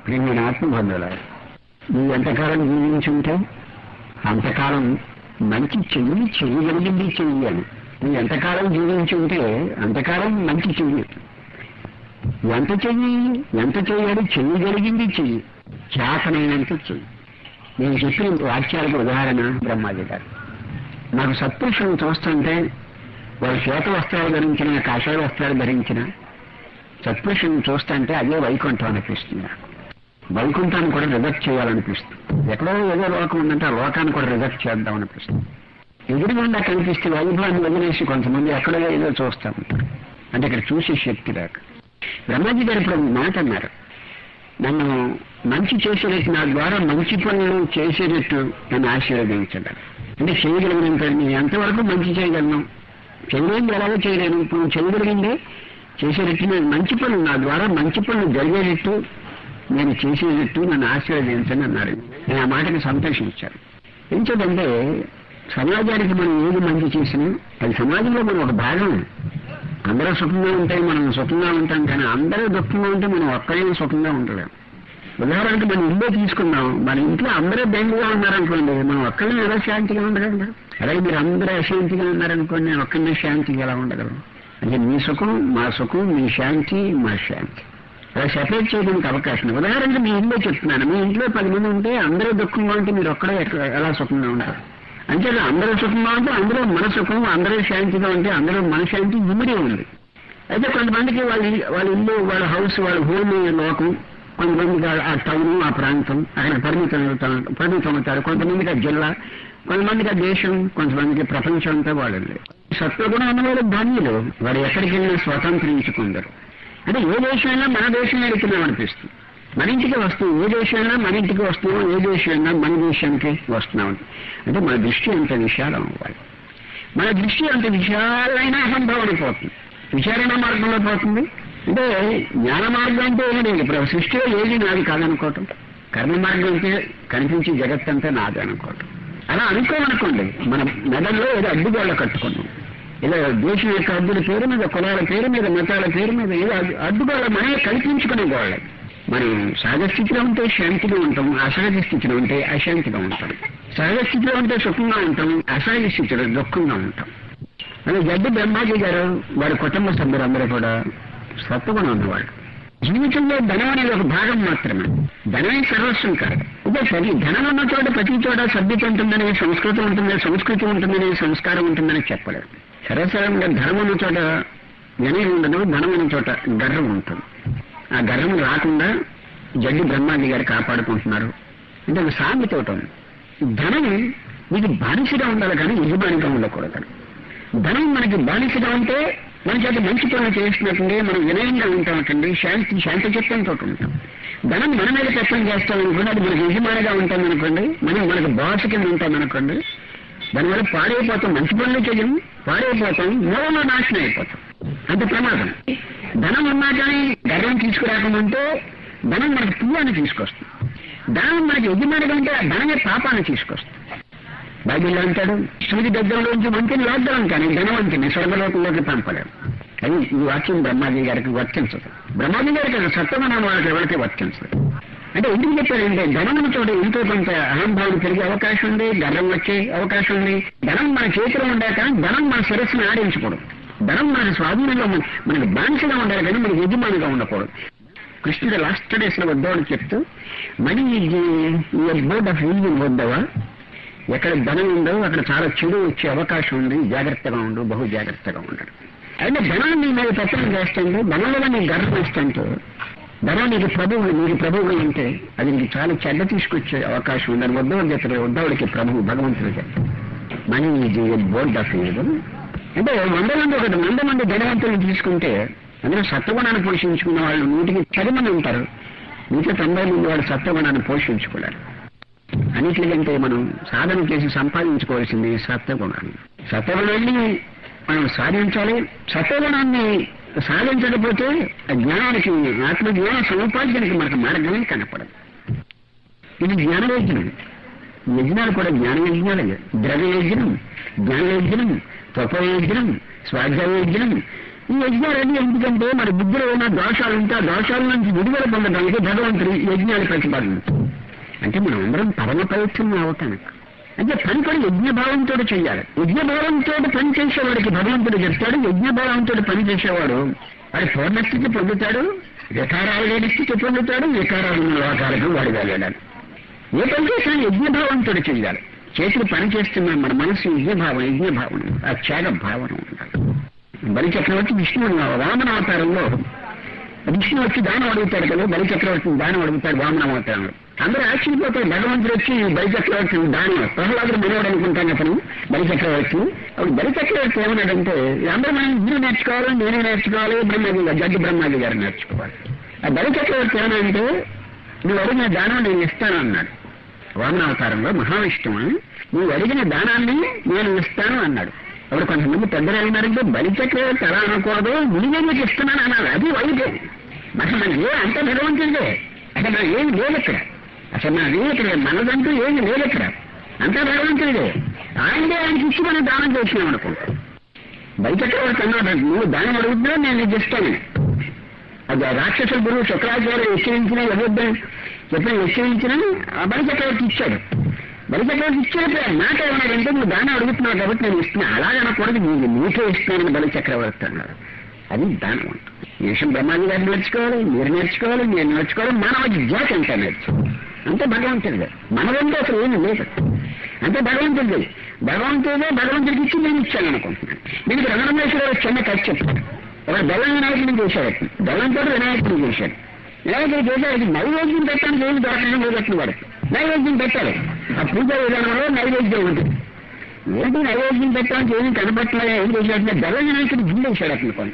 ప్రేమైన ఆత్మబంధువుల నువ్వు ఎంతకాలం జీవించుంటే అంతకాలం మంచి చెయ్యి చెయ్యగలిగింది చెయ్యాలి నువ్వు ఎంతకాలం జీవించుంటే అంతకాలం మంచి చెయ్యి ఎంత చెయ్యి ఎంత చెయ్యాలి చెయ్యగలిగింది చెయ్యి చేతనైనంత చెయ్యి నేను చెప్పిన వాక్యాలకు ఉదాహరణ బ్రహ్మాజీ గారు నాకు సత్పురుషులను చూస్తుంటే వారు శ్వేత వస్త్రాలు ధరించిన కాషాయ వస్త్రాలు ధరించిన సత్పురుషులను చూస్తుంటే అదే వైకుంఠం అనిపిస్తుంది నాకు వైకుంఠాన్ని కూడా రిజెక్ట్ చేయాలనిపిస్తుంది ఎక్కడో ఏదో లోకం ఉందంటే ఆ లోకాన్ని కూడా రిజెక్ట్ చేద్దాం అనిపిస్తుంది ఎదురుగుండా కనిపిస్తే వైభవాన్ని వదిలేసి కొంతమంది ఎక్కడో ఏదో చూస్తూ ఉంటారు అంటే ఇక్కడ చూసే శక్తి లేక బ్రహ్మాజీ గారు ఇప్పుడు ఒక మాట అన్నారు నన్ను మంచి చేసేటట్టు నా ద్వారా మంచి పనులు చేసేటట్టు నన్ను ఆశీర్వదించండి అంటే చేయగలిగినంత నేను ఎంతవరకు మంచి చేయగలను చేయలేని ఎలాగో చేయలేను ఇప్పుడు చేయగలిగిందే చేసేటట్టు నేను మంచి పనులు నా ద్వారా మంచి పనులు జరిగేటట్టు నేను చేసేటట్టు నన్ను ఆశీర్వదించండి అన్నారు నేను ఆ మాటకి సంతోషించాను ఎందుకంటే సమాజానికి మనం ఏది మంచి చేసినా అది సమాజంలో మనం ఒక భాగం అందరూ సుఖంగా ఉంటే మనం సుఖంగా ఉంటాం కానీ అందరూ దుఃఖంగా ఉంటే మనం ఒక్కడే సుఖంగా ఉండలేం ఉదాహరణకి మన ఇల్లు తీసుకున్నాం మన ఇంట్లో అందరూ బెంగుగా ఉన్నారనుకోండి మనం ఒక్కరిని ఎలా శాంతిగా ఉండగలం అలాగే మీరు అందరూ అశాంతిగా ఉన్నారనుకోండి నేను ఒక్కరినే శాంతిగా ఎలా ఉండగలను అంటే మీ సుఖం మా సుఖం మీ శాంతి మా శాంతి అలా సెపరేట్ చేయడానికి అవకాశం ఉంది. ఉదాహరణకి మీ ఇంట్లో చెప్తున్నాను మీ ఇంట్లో పది మంది ఉంటే అందరూ దుఃఖంగా ఉంటే మీరు ఒక్కడే ఎక్కడ- ఎలా సుఖంగా ఉంటారు అంటే అందరూ సుఖంగా ఉంటే అందరూ మన సుఖం అందరూ శాంతిగా ఉంటే అందరూ మన శాంతి ఇమిడి ఉంది అయితే కొంతమందికి వాళ్ళ ఇల్లు- వాళ్ళ ఇల్లు వాళ్ళ హౌస్ వాళ్ళ హోమ్ లోకం కొంతమందికి ఆ- ఆ టౌన్ ఆ ప్రాంతం అక్కడ పరిమితం అవుతారు పరిమితం అవుతారు కొంతమందికి ఆ జిల్లా కొంతమందికి ఆ దేశం కొంతమందికి ప్రపంచం అంతా వాళ్ళు సత్వగుణం ఉన్నవాళ్ళు ధన్యులు వాడు ఎక్కడికి వెళ్ళినా స్వతంత్రించుకుందరు అంటే ఏ దేశమైనా మన దేశం వెళుతున్నాం అనిపిస్తుంది మన ఇంటికి వస్తున్నాం ఏ దేశమైనా మన ఇంటికి వస్తున్నాం ఏ దేశమైనా మన దేశానికి వస్తున్నాం అంటే మన దృష్టి అంత విశాలం అవ్వాలి మన దృష్టి అంత విశాలమైన అహంభావన పోతుంది విచారణ మార్గంలో పోతుంది అంటే జ్ఞాన మార్గం అంటే ఏమీ లేదు ఇప్పుడు సృష్టిలో ఏది నాది కాదనుకోవటం కర్మ మార్గం అంటే కనిపించే జగత్ అంతా నాది అనుకోవటం అలా అనుకోమనుకోండి మన మెదడులో ఏదో అడ్డుగోళ్ళ కట్టుకున్నాం ఏదో దేశం యొక్క అడ్డుల పేరు మీద కులాల పేరు మీద మతాల పేరు మీద ఏదో అడ్డు- అడ్డుగోళ్ళ మనమే కల్పించుకునే గోళ్ళ మనం సహజ స్థితిలో ఉంటే శాంతిగా ఉంటాం అసహజ స్థితిలో ఉంటే అశాంతిగా ఉంటాం సహజ స్థితిలో ఉంటే సుఖంగా ఉంటాం అసహజ స్థితిలో దుఃఖంగా ఉంటాం అదే గడ్డి బ్రహ్మాజీ గారు వారి కుటుంబ సభ్యులందరూ కూడా సత్వగుణం ఉన్నవాళ్ళు జీవితంలో ధనం అనేది ఒక భాగం మాత్రమే ధనమే సర్వస్వం కాదు ఇదే సరి ధనం ఉన్న చోట ప్రతి చోట సభ్యత ఉంటుందని సంస్కృతం ఉంటుందని సంస్కృతి ఉంటుందని సంస్కారం ఉంటుందని చెప్పలేదు సర్వసరంగా ధనం ఉన్న చోట వినయం ఉండదు ధనం ఉన్న చోట గర్వం ఉంటుంది ఆ గర్వం రాకుండా జడ్డి బ్రహ్మాజీ గారు కాపాడుకుంటున్నారు అంటే ఒక సామెత ఒకటి ఉంది ధనం మీకు బానిసగా ఉండాలి కానీ యజమానిగా ఉండకూడదు ధనం మనకి బానిసగా ఉంటే మన చేత మంచి పనులు చేస్తున్నట్టుండి మనం వినయంగా ఉంటామంటండి శాంతి శాంతి చిత్తంతో ఉంటాం ధనం మన మీద పెత్తనం చేస్తాం అనుకోండి అది మనకి యజమానిగా ఉంటాం అనుకోండి మనం మనకు బాస్ కింద ఉంటాం అనుకోండి దానివల్ల పాడైపోతాం మంచి పనులు చేయం పాడైపోతాం మూలంలో నాశనం అయిపోతాం అంత ప్రమాదం ధనం ఉన్నా కానీ గర్వం తీసుకురాకముంటే ధనం మనకి పువ్వాన్ని తీసుకొస్తుంది ధనం మనకి యజమానిగా ఉంటే ఆ ధనమే పాపాన్ని తీసుకొస్తుంది బైబిల్ అంటాడు సూర్య దగ్గరలోంచి మంచిని లాక్డౌన్ కానీ ధనవంతుని స్వర్గలోకంలోకి పంపలేము అది ఈ వాక్యం బ్రహ్మాజీ గారికి వర్తించదు బ్రహ్మాజీ గారికి అది సత్యమైన వాళ్ళకి ఎవరికి వర్తించదు అంటే ఎందుకు చెప్పారంటే ధనమున చోట ఎంతో కొంత అహంభావం పెరిగే అవకాశం ఉంది గర్వం వచ్చే అవకాశం ఉంది ధనం మన చేతిలో ఉండాక ధనం మన శిరస్సును ఆడించకూడదు ధనం మన స్వాధీనంలో మన- మనకి బానిసగా ఉండాలి కానీ మనకి యజమానిగా ఉండకూడదు కృష్ణుడు లాస్ట్ డేస్ లో వద్దామని చెప్తూ మనీ బోర్డ్ ఆఫ్ ఇంజిన్ వద్దవా ఎక్కడ ధనం ఉందో అక్కడ చాలా చెడు వచ్చే అవకాశం ఉంది జాగ్రత్తగా ఉండు బహు జాగ్రత్తగా ఉండడు అయితే ధనం నీ మీద పెత్తనం చేస్తుంటే ధనం వల్ల నీకు గర్వం వస్తుంటే ధనం నీకు ప్రభువు నీకు ప్రభువు ఉంటే అది నీకు చాలా చెడ్డ తీసుకొచ్చే అవకాశం ఉందని ఉద్దవుడు చెప్తారు ఉద్దవుడికి ప్రభువు భగవంతుడు చెప్తారు money is board of evil అంటే వంద మంది ఒకటి వంద మంది ధనవంతులను తీసుకుంటే అందులో సత్వగుణాన్ని పోషించుకున్న వాళ్ళు నూటికి పది మంది ఉంటారు మిగతా తొంభై మంది వాళ్ళు సత్వగుణాన్ని పోషించుకోలేరు అన్నిటికంటే మనం సాధన చేసి సంపాదించుకోవాల్సింది సత్వగుణాన్ని సత్వగుణాన్ని మనం సాధించాలి సత్వగుణాన్ని సాధించకపోతే ఆ జ్ఞానానికి ఆత్మజ్ఞాన సముపార్జనకి మనకు మార్గమే కనపడదు ఇది జ్ఞానయజ్ఞం యజ్ఞాలు కూడా జ్ఞాన యజ్ఞాలే ద్రవ్య యజ్ఞం జ్ఞాన యజ్ఞం తపోయజ్ఞం స్వాధ్యాయ యజ్ఞం ఈ యజ్ఞాలన్నీ ఎందుకంటే మన బుద్ధిలో ఉన్న దోషాలు ఉంటే ఆ దోషాల నుంచి విడుదల పొందడానికి భగవంతుడు ఈ యజ్ఞాలు ప్రతిపాదించారు అంటే మనం అందరం పరమ పవిత్రం అవటానికి అంటే పని కూడా యజ్ఞభావంతో చేయాలి యజ్ఞభావంతో పని చేసేవాడికి భగవంతుడు చెప్తాడు యజ్ఞభావంతో పని చేసేవాడు వాడి పూర్ణస్థితి పొందుతాడు వికారాలు లేని స్థితి పొందుతాడు వికారాలు ఉన్న లోకాలకు వాడు వెళ్ళాడు ఏ పని చేసినా యజ్ఞభావంతో చేయాలి చేతులు పని చేస్తున్నాం మన మనసు యజ్ఞభావం యజ్ఞభావన ఆ త్యాగ భావన ఉండాలి బలి చక్రవర్తి విష్ణువు వామన అవతారంలో విష్ణు వచ్చి దానం అడుగుతాడు కదా బలి చక్రవర్తిని దానం అడుగుతాడు వామన అవతారంలో అందరూ ఆశ్చర్యపోతారు భగవంతుడు వచ్చి బలి చక్రవర్తి దానం ప్రహ్లాదుడు మనవాడు అనుకుంటాను అతను బలి చక్రవర్తి అప్పుడు బలి చక్రవర్తి ఏమన్నాడంటే అందరూ మనం మీరు నేర్చుకోవాలి నేను నేర్చుకోవాలి బ్రహ్మాజీ గారు జడ్డు బ్రహ్మాజీ గారు నేర్చుకోవాలి ఆ బలి చక్రవర్తి ఏమనంటే నువ్వు అడిగిన దానం నేను ఇస్తాను అన్నాడు వామనావతారంలో మహావిష్ణువు నువ్వు అడిగిన దానాన్ని నేను ఇస్తాను అన్నాడు అప్పుడు కొంతమంది పెద్దలు ఏమన్నారంటే బలి చక్రవర్తి అలా అనకూడదు నేనే నీకు ఇస్తున్నాను అన్నారు అది వైద్యం అసలు మనకి ఏ అంత భగవంతుడిదే అసలు మనం ఏమి లేదు ఇక్కడ అసలు మనది ఇక్కడ మనదంటూ ఏమి లేదు ఇక్కడ అంతా భగవంతుడిదే ఆయనదే ఆయనకి ఇచ్చి మనం దానం చేసినాం అనుకో బలి చక్రవర్తి అన్నాడు నువ్వు దానం అడుగుతున్నా నేను నీకు ఇస్తాను అది ఆ రాక్షసుల గురువు శుక్రాచార్య హెచ్చరించిన ఎవరిద్దరు చెప్పిన హెచ్చరించిన ఆ బలి చక్రవర్తి ఇచ్చాడు బలి చక్రవర్తి ఇచ్చినప్పుడు ఆ మాట ఏమన్నాడంటే నువ్వు దానం అడుగుతున్నావు కాబట్టి నేను ఇస్తున్నా అలాగనకూడదు నీకు నీకే ఇస్తున్నానని బలి చక్రవర్తి అన్నాడు అది దానం అంట ఈ విషయం బ్రహ్మాజీ గారు నేర్చుకోవాలి మీరు నేర్చుకోవాలి నేను నేర్చుకోవాలి మానవ జాతి అంతా నేర్చుకోవాలి అంతే భగవంతుడిదే మనదంటే అసలు ఏమీ లేదు అంటే భగవంతుడిది భగవంతుడే భగవంతుడికి ఇచ్చి నేను ఇచ్చాను అనుకుంటున్నాను దీనికి రంగమేశ్వర చిన్న కథ చెప్తాను ఒక బెల్లం వినాయకుడిని చేశాడు బెల్లంతో వినాయకుడిని చేశాడు వినాయకుడు చేశాడు నైవేద్యం పెట్టడానికి ఏమి దొరకడం లేదట్టు వాడు నైవేద్యం పెట్టాలి ఆ పూజ విధానంలో నైవేద్యం ఉంటుంది ఏంటి నైవేద్యం పెట్టడానికి ఏమి కనపట్టలేదు ఏం చేశాడంటే బెల్లం వినాయకుడు గిల్లేశాడు అతను కొంత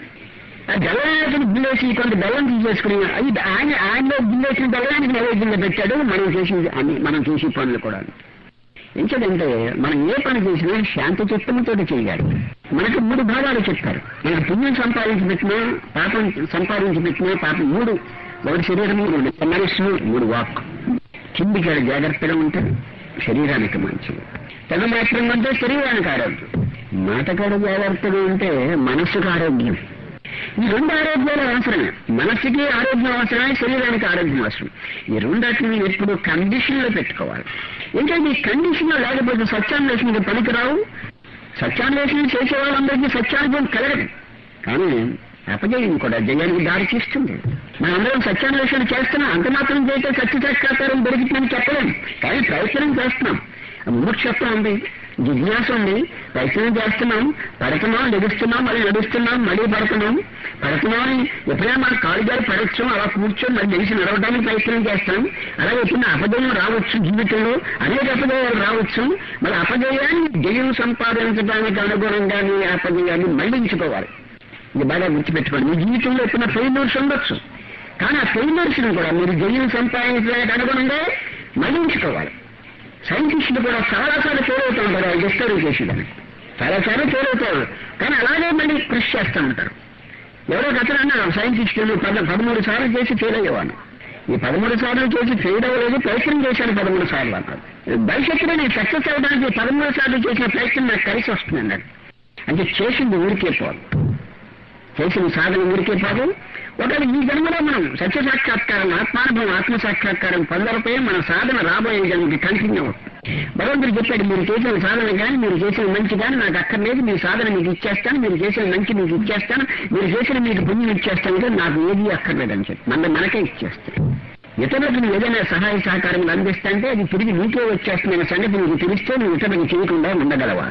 ఆ బెల్లం వినాయకుడు గిల్లేసి కొంత బెల్లం తీసేసుకుని అది ఆయన ఆయనలో గిల్లేసిన బెల్లానికి నైవేద్యంగా పెట్టాడు మనం చేసి అన్ని మనం చేసి పనులు కూడా ఎందుకంటే మనం ఏ పని చేసినా శాంతి చిత్తంతో చేయాలి మనకు మూడు భాగాలు చెప్తారు మనకు పుణ్యం సంపాదించి పెట్టినా పాపం సంపాదించి పెట్టినా పాపం మూడు ఒకటి శరీరం మూడు మనస్సు మూడు వాక్ కిందికి ఆడ జాగ్రత్తగా ఉంటే శరీరానికి మంచిది తన మాత్రం అంటే శరీరానికి ఆరోగ్యం మాటకాడ జాగ్రత్తగా ఉంటే మనస్సుకు ఆరోగ్యం ఈ రెండు ఆరోగ్యాలు అవసరమే మనస్సుకి ఆరోగ్యం అవసరమే శరీరానికి ఆరోగ్యం అవసరం ఈ రెండాటిని ఎప్పుడు కండిషన్ లో పెట్టుకోవాలి ఏంటంటే ఈ కండిషన్ లో లేకపోతే సత్యాన్వేషణకి పనికిరావు సత్యాన్వేషణ చేసే వాళ్ళందరికీ సత్యానుభవం కలగదు కానీ అపజయం కూడా జయానికి దారి తీస్తుంది మనందరం సత్యాన్వేషణ చేస్తున్నాం అంత మాత్రం చేస్తే సత్య సాక్షాత్కారం దొరికిందని చెప్పలేం కానీ ప్రయత్నం చేస్తున్నాం మూర్ఛత్వం ఉంది జిజ్ఞాస ఉంది ప్రయత్నం చేస్తున్నాం పడుతున్నాం లెగుస్తున్నాం మళ్ళీ నడుస్తున్నాం మళ్ళీ పడుతున్నాం పడుతున్నాం ఎప్పుడైనా మన కాలు గారి పడచ్చు అలా కూర్చొని మళ్ళీ లేచి నడవడానికి ప్రయత్నం చేస్తాం అలాగే ఎప్పుడైనా అపజయం రావచ్చు జీవితంలో అనేక అపజయాలు రావచ్చు మళ్ళీ అపజయాన్ని జయం సంపాదించడానికి అనుగుణంగా నీ అపజయాన్ని మళ్లించుకోవాలి ఇది బాగా గుర్తుపెట్టుకోండి మీ జీవితంలో ఎప్పుడైనా ఫెయిల్యూర్స్ ఉండొచ్చు కానీ ఆ ఫెయిల్యూర్స్ కూడా మీరు జయం సంపాదించడానికి అనుగుణంగా మళ్లించుకోవాలి సైంటిస్టులు కూడా చాలాసార్లు ఫెయిల్ అవుతూ ఉంటారు వాళ్ళు డిస్కవరీ చేసేదాన్ని చాలాసార్లు ఫెయిల్ అవుతారు కానీ అలాగే మళ్ళీ కృషి చేస్తూ ఉంటారు ఎవరో అతను అన్నారు సైంటిస్టులు పద పదమూడు సార్లు చేసి ఫెయిల్ అయ్యేవాడు ఈ పదమూడు సార్లు చేసి ఫెయిల్ అవ్వలేదు ప్రయత్నం చేశాను పదమూడు సార్లు అన్నారు భవిష్యత్తులో నేను సక్సెస్ అవ్వడానికి పదమూడు సార్లు చేసిన ప్రయత్నం నాకు కలిసి వస్తుంది అన్నాడు అంటే చేసింది ఊరికే పోదు చేసిన సాధన ఊరికే పోదు ఒకవేళ ఈ జన్మలో మనం సత్య సాక్షాత్కారం ఆత్మానుభవం ఆత్మ సాక్షాత్కారం పొందకపోయి మన సాధన రాబోయే జన్మకి కంటిన్యూ అవుతుంది భగవంతుడు చెప్పాడు మీరు చేసిన సాధన కానీ మీరు చేసిన మంచి కానీ నాకు అక్కర్లేదు మీ సాధన మీకు ఇచ్చేస్తాను మీరు చేసిన మంచి మీకు ఇచ్చేస్తాను మీరు చేసిన మీకు పుణ్యం ఇచ్చేస్తాను కానీ నాకు ఏది అక్కర్లేదని చెప్పి మన మనకే ఇచ్చేస్తాను ఇతరులకు నువ్వు ఏదైనా సహాయ సహకారం అందిస్తాంటే అది తిరిగి నీకే వచ్చేస్తుందనే సంగతి నీకు తెలిస్తే నువ్వు ఇతరులకు చేయకుండా ఉండగలవా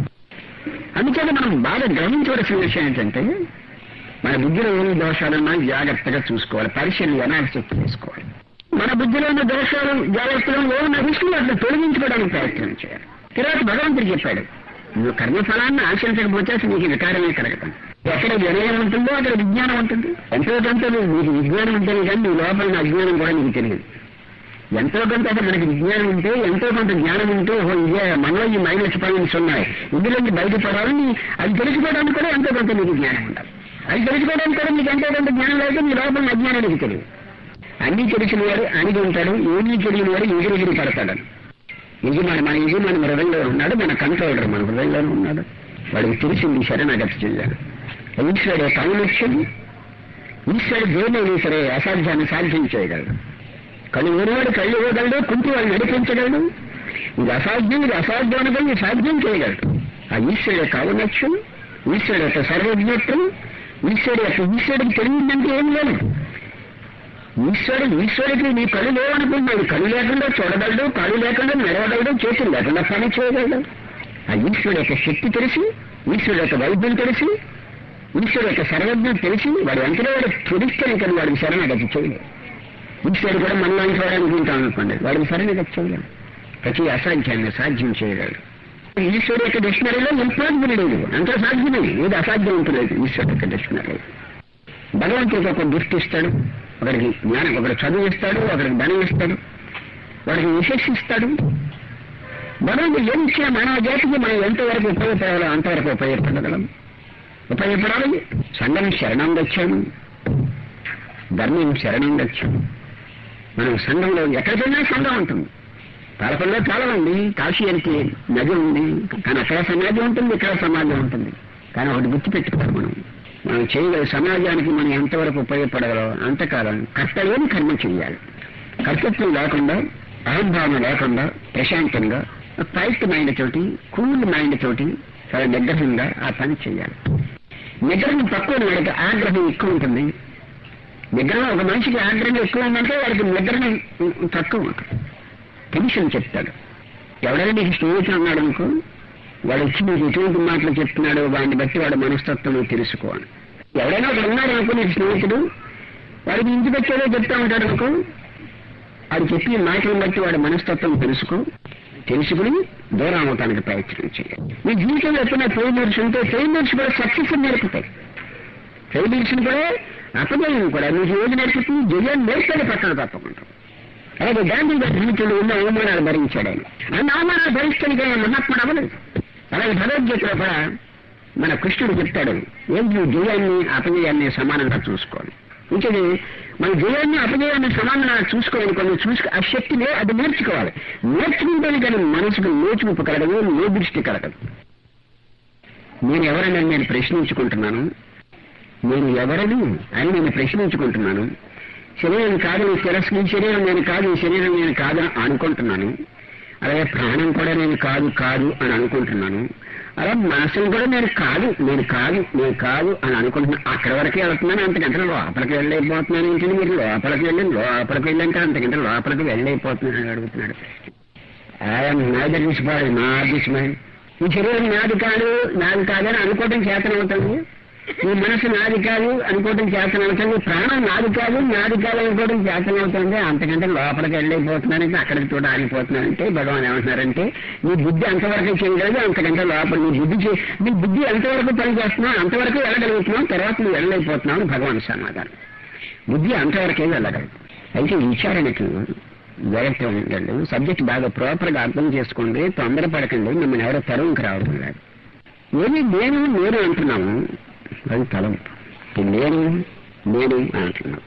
అందుచేత మనం బాగా గ్రహించవలసిన విషయం ఏంటంటే మన బుద్ధిలో ఏమి దోషాలున్నా జాగ్రత్తగా చూసుకోవాలి పరిశీలన అనాలిసిస్ చేసుకోవాలి మన బుద్ధిలో ఉన్న దోషాలు జాగ్రత్తలు ఏమన్నా రిస్కులు అట్లా తొలగించుకోవడానికి ప్రయత్నం చేయాలి తర్వాత భగవంతుడు చెప్పాడు నువ్వు కర్మఫలాన్ని ఆశించకపోతే అసలు నీకు వికారమే కలగటం ఎక్కడ వినయం ఉంటుందో అక్కడ విజ్ఞానం ఉంటుంది ఎంతో కొంత నువ్వు నీకు విజ్ఞానం ఉంటుంది కానీ నీ లోపల ఉన్న అజ్ఞానం కూడా నీకు తెలియదు ఎంతో కొంత అసలు మనకి విజ్ఞానం ఉంటే ఎంతో కొంత జ్ఞానం ఉంటే ఓహో ఇదే మనలో ఈ మైనస్ పాయింట్స్ ఉన్నాయి ఇందులోంచి బయటపడాలని అది తెలుసుకోవడానికి కూడా ఎంతో కొంత నీకు జ్ఞానం ఉండాలి అది తెలుసుకోవడానికి కూడా నీకు ఎంతో కొంత జ్ఞానం లేకపోతే నీ లోపల ఉన్న అజ్ఞానం నీకు తెలియదు అన్ని తెలిసిన వాడు అణిగి ఉంటాడు ఏమీ తెలియని వాడు ఎగిరెగిరి పడతాడని యజమాని మన యజమాని మన హృదయంలో ఉన్నాడు మన కంట్రోలర్ మన హృదయంలోనే ఉన్నాడు వాడికి తెలిసింది శరణాగతి చేయాలి ఈశ్వరుడు యొక్క ఔన్నత్యం ఈశ్వరుడు దేనైనా సరే అసాధ్యాన్ని సాధ్యం చేయగలడు కళ్ళు ఊరివాడు కళ్ళు ఇవ్వగలడు కుంటి వాడు నడిపించగలడు ఇది అసాధ్యం ఇది అసాధ్యం అనుకుని సాధ్యం చేయగలడు ఆ ఈశ్వరుడు యొక్క ఔన్నత్యం ఈశ్వరుడు యొక్క సర్వజ్ఞత్వం ఈశ్వరుడు యొక్క ఈశ్వరుడికి తెలియదంటే ఏం లేదు ఈశ్వరుడు ఈశ్వరుడికి నీ కళ్ళు లేవనుకుంటున్నాడు కళ్ళు లేకుండా చూడగలడు కళ్ళు లేకుండా నడవగలడు చేతులు లేకుండా పని చేయగలడు ఆ ఈశ్వరుడు యొక్క శక్తి తెలిసి ఈశ్వరుడు యొక్క వైద్యం తెలిసి ఈశ్వరుడు యొక్క సర్వజ్ఞం తెలిసి వాడు వెంటనే వాడు తుడిస్తేనే కానీ వాడికి శరణగతి చేయలేదు ఈశ్వరుడు కూడా మనలాంటి వాడు అనుకుంటాం అనుకోండి వాడికి శరణగతి చేయలేడు ప్రతి అసాధ్యాన్ని సాధ్యం చేయగలడు ఈశ్వరుడు యొక్క డిక్షనరీలో ఇంపాసిబుల్ లేదు అంత సాధ్యమే ఏది అసాధ్యం ఉంటలేదు ఈశ్వరుడు యొక్క డిక్షనరీలో భగవంతుడికి ఒక దృష్టి ఇస్తాడు ఒకరికి జ్ఞానం ఒకరు చదువు ఇస్తాడు ఒకరికి ధనం ఇస్తాడు వాడికి విశేషిస్తాడు భగవంతుడు ఏమి ఇచ్చినా మానవ జాతికి మనం ఎంతవరకు ఉపయోగపడాలో అంతవరకు ఉపయోగపడగలం ఉపయోగపడాలి సంఘం శరణం వచ్చాము ధర్మం శరణం వచ్చాము మనం సంఘంలో ఎక్కడికి వెళ్ళినా సంఘం ఉంటుంది పాలకొల్లో చాలా ఉంది కాశీ అంటే నది ఉంది కానీ అక్కడ సమాజం ఉంటుంది ఇక్కడ సమాజం ఉంటుంది కానీ ఒకటి గుర్తుపెట్టుకోవాలి మనం మనం చేయగల సమాజానికి మనం ఎంతవరకు ఉపయోగపడగలం అంతకాలం కర్తవ్యం కర్మ చేయాలి కర్తృత్వం లేకుండా అహంభావన లేకుండా ప్రశాంతంగా క్వైట్ మైండ్ తోటి కూల్ మైండ్ తోటి చాలా నిగ్రహంగా ఆ పని చేయాలి నిగ్రహం తక్కువ వాడికి ఆగ్రహం ఎక్కువ ఉంటుంది నిగ్రహం ఒక మనిషికి ఆగ్రహం ఎక్కువ ఉందంటే వాడికి నిగ్రహం తక్కువ ఉంటుంది టెన్షన్ చెప్తాడు ఎవడైనా నీకు స్నేహితుడు ఉన్నాడు అనుకో వాడు వచ్చి నీకు ఎటువంటి మాటలు చెప్తున్నాడు వాడిని బట్టి వాడి మనస్తత్వం నువ్వు తెలుసుకోవాలి ఎవడైనా ఒకడు ఉన్నాడు అనుకో నీకు స్నేహితుడు వాడికి ఇంటి వచ్చేదో చెప్తా ఉంటాడు అనుకో అది చెప్పి మాటలను బట్టి వాడి మనస్తత్వం తెలుసుకో తెలుసుకుని దూరం అవటానికి ప్రయత్నం చేయాలి మీ జీవితంలో ఎప్పుడైనా ఫెయిల్యూర్స్ ఉంటే ఫెయిల్యూర్స్ కూడా సక్సెస్ నేర్పుతాయి ఫెయిల్యూర్స్ కూడా అపజయం కూడా మీకు ఏది నేర్పుతుంది జయం నేర్పేది పక్కన తప్పకుండా అలాగే గాంధీ గారి జీవితంలో ఉన్న అవమానాలు భరించాడు ఆయన అన్ని అవమానాలు భరిస్తానికి ఆయన మహాత్ముడు అవ్వలేదు అలాగే భగవద్గీతలో కూడా మన కృష్ణుడు చెప్తాడు ఏం నువ్వు జయాన్ని అపజయాన్ని సమానంగా చూసుకోవాలి ఇంకది మన జయాన్ని అపజయాన్ని సమానంగా చూసుకోవాలనుకోండి చూసుకో ఆ శక్తిని అది నేర్చుకోవాలి నేర్చుకుంటేనే కానీ మనసుకు నేర్చుకు కలగదు నే దృష్టి కలగదు నేను ఎవరని నేను ప్రశ్నించుకుంటున్నాను నేను ఎవరని అని నేను ప్రశ్నించుకుంటున్నాను శరీరం కాదు నీ తిరస్కు ఈ శరీరం నేను కాదు ఈ శరీరం నేను కాదని అనుకుంటున్నాను అలాగే ప్రాణం కూడా నేను కాదు కాదు అని అనుకుంటున్నాను అలా మనసును కూడా నేను కాదు నేను కాదు నేను కాదు అని అనుకుంటున్నాను అక్కడి వరకే వెళ్తున్నాను అంతకంటే లోపలికి వెళ్ళైపోతున్నాను ఏంటంటే మీరు లోపలికి వెళ్ళి లోపలికి వెళ్ళంటే అంతకంటే లోపలికి వెళ్ళైపోతున్నాను అని అడుగుతున్నాడు ఆయన నాది దిస్ బాడీ నా దిస్ మైండ్ ఈ శరీరం నాది కాదు నాది కాదని అనుకోవడం చేతనవుతుంది ఈ మనసు నాది కాదు అనుకోవడం చేతనవుతుంది ప్రాణం నాది కాదు నాది కాదు అనుకోవడం చేతనవుతుంది అంతకంటే లోపలికి వెళ్ళైపోతున్నానంటే అక్కడికి చూడ ఆగిపోతున్నానంటే భగవాన్ ఏమంటున్నారంటే నీ బుద్ధి అంతవరకు చేయగలదు అంతకంటే లోపల నీ బుద్ధి చే- నీ బుద్ధి ఎంతవరకు పని చేస్తున్నావు అంతవరకు వెళ్ళగలుగుతున్నావు తర్వాత నువ్వు వెళ్ళలేకపోతున్నావు అని భగవాన్ సమాధానం బుద్ధి అంతవరకే వెళ్ళగలదు అయితే విచారణకి జాగ్రత్త ఉండండి సబ్జెక్ట్ బాగా ప్రాపర్ గా అర్థం చేసుకోండి తొందరపడకండి మిమ్మల్ని ఎవరో తరువుకి రావడం లేదు ఏమి నేను నేను అంటున్నాము అది తలంపు ఈ నేను నేను అంటున్నాం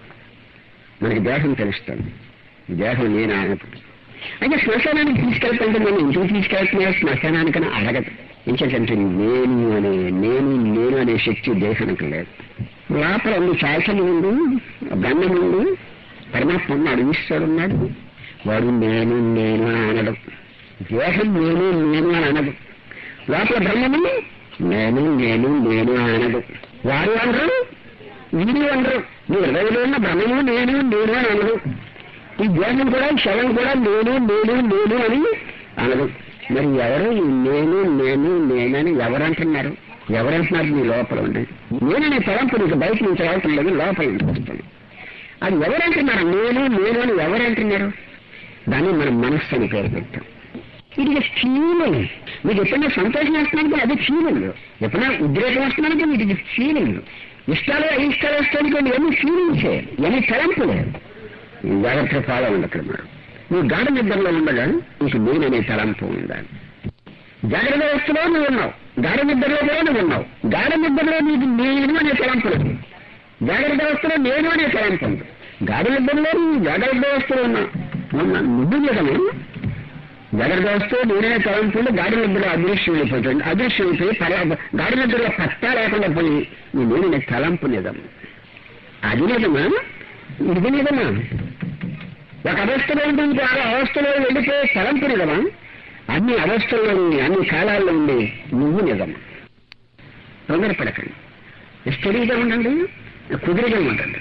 మనకి దేహం తెలుస్తుంది ఈ దేహం నేను అనప్పుడు అయితే శ్మశానానికి తీసుకెళ్తుంటే మనం ఇంటికి తీసుకెళ్తున్నా శ్మశానానికని అడగదు ఇంకేంటంటే నేను అనే నేను నేను అనే శక్తి దేహానికి లేదు లోపల ఉంది శాసనం ఉంది బ్రహ్మం ఉంది పరమాత్మ ఉన్నాడు ఈశ్వరుడు ఉన్నాడు వాడు నేను నేను అని అనడు దేహం నేను నేను అని అనదు లోపల బ్రహ్మము నేను నేను నేను అని అనదు వారు అనరు వీరు అనరు నీ హృదయంలో ఉన్న బ్రహ్మము నేను నేను అని అనదు ఈ దేహం కూడా శవం కూడా నేను నేను నేను అని అనదు మరి ఎవరు ఈ నేను నేను నేనని ఎవరంటున్నారు ఎవరంటున్నారు నీ లోపల ఉండి నేననే తలంపు నీకు బయట నుంచి రావటం లేదు లోపల నుంచి వస్తుంది అది ఎవరంటున్నారు నేను నేను అని ఎవరంటున్నారు దాన్ని మనం మనస్సు అని పేరు పెట్టాం ఇది ఫీలింగ్ మీకు ఎప్పుడైనా సంతోషం వస్తున్నానికి అది ఫీలింగ్ ఎప్పుడైనా ఉద్రేకం వస్తున్నానికి మీకు ఇది ఫీలింగ్ ఇష్టాలు అయిష్టాలు వస్తానికి ఇవన్నీ ఫీలింగ్సే ఇవన్నీ తలంపులే జాగ్రత్త ఫాలో ఉంది అక్కడ మరి నువ్వు గాఢ నిద్రలో ఉండగా నీకు నేననే తలంపు ఉండాలి జాగ్రత్త వ్యవస్థలో నువ్వు ఉన్నావు గాఢ నిద్రలో కూడా నువ్వు ఉన్నావు గాఢ నిద్రలో నీకు నేను అనే తలంపు లేదు జాగ్రత్త వ్యవస్థలో నేను అనే తలంపు ఉంది గాఢ నిద్రలో నువ్వు జాగ్రత్త వ్యవస్థలో ఉన్నావు ఉన్నా నువ్వు నిజమే జాగ్రత్త వస్తే నేనే తలంపులు గాడి నిద్రలో అదృశ్యం అయిపోతుంది అదృశ్యం అయిపోయి పర గాడి నిద్రలో పట్టా లేకుండా పోయి ఈ నేను తలంపు నిజం అది నిజమా ఇది నిజమా ఒక అవస్థలో ఉండి ఇంకో అవస్థలో వెళ్ళిపోయే తలంపు నిజమా అన్ని అవస్థల్లో ఉండి అన్ని కాలాల్లో ఉండి నువ్వు నిజం తొందరపడకండి స్టడీగా ఉండండి కుదిరిగా ఉండండి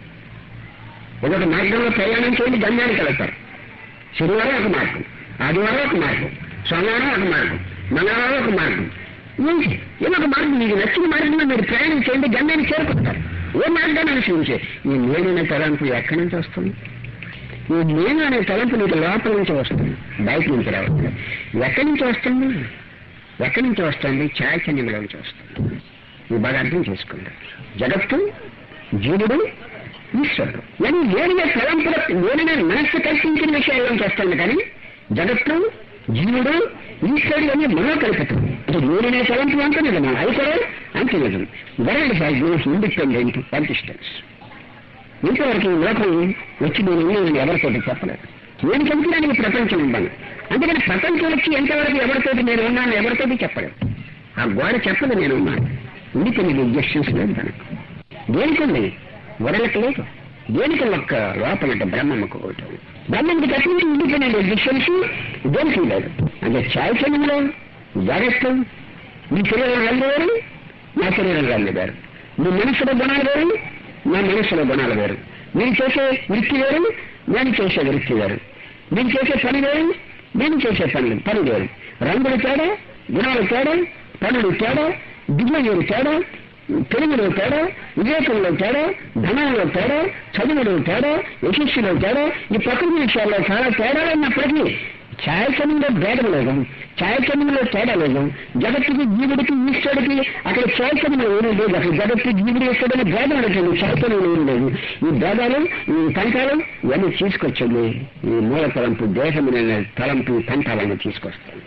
ఒకటి మార్గంలో ప్రయాణం చేయండి గమ్యానికి వెళ్తారు శనివారం ఒక మార్గం ఆదివారం ఒక మార్గం సోమవారం ఒక మార్గం మంగళవారం ఒక మార్గం ఏంటి ఏదో ఒక మార్గం మీకు నచ్చిన మార్గంలో మీరు ప్రయాణం చేయండి గమ్యాన్ని చేరుకుంటారు ఏ మార్గాన్ని అనుసరించే ఈ నేననే తలంపు ఎక్కడి నుంచి వస్తుంది ఈ నేను అనే తలంపు నీకు లోపల నుంచి వస్తుంది బయట నుంచి రావట్లేదు ఎక్కడి నుంచి వస్తుంది ఎక్కడి నుంచి వస్తుంది చాచన్యంలో నుంచి వస్తుంది ఈ బాగా అర్థం చేసుకోండి జగత్తు జీవుడు ఈశ్వరుడు నేను నేనుగా తలంపుల నేనుగా మనస్సు కల్పించిన విషయాల్లోంచి వస్తుంది కానీ జగత్తు జీవుడు ఈశ్వరుడు అనే మనోకల్పితం ఇది నేననే తలంపు అంత నిజమా అది కూడా అంత నిజం world has gives independent existence ఇంతవరకు ఈ లోకం వచ్చి నేను నేను ఎవరితోటి చెప్పలేదు నేను చెబుతున్నానికి ప్రపంచం ఉండాలి అందుకని ప్రపంచం వచ్చి ఎంతవరకు ఎవరితోటి నేను ఉన్నాను ఎవరితోటి చెప్పలేదు ఆ గోడ చెప్పదు నేను ఉన్నాను ఇండిపెండెంట్ ఎగ్జిస్టెన్స్ లేదు తనకు దేనికండి వరలకు లేదు దేనికి ఒక్క లోపల బ్రహ్మకు ఒకటి బ్రహ్మకి తప్పించి ఇండిపెండెంట్ ఎగ్జిస్టెన్స్ దేనికి లేదు అంటే చాయచన్యంలో జాగ్రత్త మీ శరీరం రంగు వేరు నా శరీరం రంగు వేరు మీ మనసులో గుణాలు వేరు నా మనసులో గుణాలు వేరు మీరు చేసే వృత్తి వేరు నేను చేసే వృత్తి వేరు మీరు చేసే పని వేరు నేను చేసే పని పని వేరు రంగులు తేడా గుణాలు తేడా పనులు తేడా దిగుమయూరు తేడా తెలుగులో తేడా వివేకంలో తేడా ధనంలో తేడా చదువులో తేడా యశస్సులో తేడా ఈ ప్రకృతి విషయాల్లో చాలా తేడాలు ఉన్నప్పటికీ ఛాయచనంలో భేదం లేదు ఛాయచనంలో తేడా లేదు జగత్తుకి జీవుడికి ఈశ్వరుడికి అక్కడ ఛాయచనంలో ఏమీ లేదు అక్కడ జగత్తు జీవుడు ఈశ్వరుడిని భేదం అడుగుతుంది ఛాయచనంలో ఏమీ లేదు ఈ భేదాలు ఈ తంటాలు ఇవన్నీ తీసుకొచ్చింది ఈ మూల తలంపు దేహమైన తలంపు తంటాలను తీసుకొస్తుంది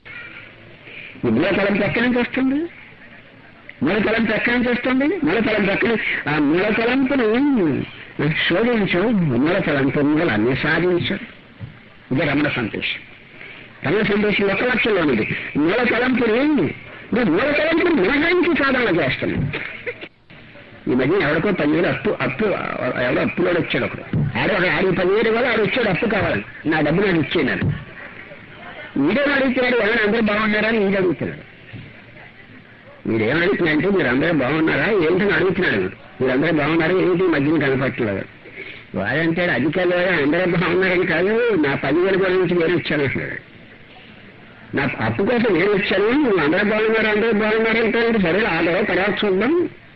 ఈ మూల తలంపు ఎక్కడి నుంచి వస్తుంది మూల తలంపు ఎక్కడి నుంచి వస్తుంది మూల తలంపు ఎక్కడ ఆ మూల తలంపును శోధించు మూల తలంపు మూలాన్ని సాధించు ఇదే రమణ సందేశం రమణ సందేశం ఒక లక్షలో ఉంది మూల తలంపుని నువ్వు మూల తలంపుని మినహాయించి సాధన చేస్తున్నావు ఈ మధ్య ఎవరికో పదివేలు అప్పు అప్పు ఎవడో అప్పులో వచ్చాడు ఒకడు ఆడు ఒక ఆడి పదివేలు కూడా ఆడు వచ్చాడు అప్పు కావాలి నా డబ్బు నాకు ఇచ్చేనాడు వీడేం అడుగుతున్నాడు ఎవరైనా అందరూ బాగున్నారా అని ఈడు అడుగుతున్నాడు మీరేం అడుగుతున్నారంటే మీరు అందరూ బాగున్నారా ఏంటని అడుగుతున్నాడు వీడు. మీరందరూ బాగున్నారా ఏంటి ఈ మధ్యన కనపట్లేదు వాడంటాడు అది కాదు అందరూ బాగున్నారని కాదు నా పదివేల గురించి నేను ఇచ్చాను అంటున్నాడు నా అప్పు కోసం నేను ఇచ్చాను నువ్వు అందరూ బాగున్నారు అందరూ బాగున్నారు అంటే సరే ఆలో తర్వాత చూద్దాం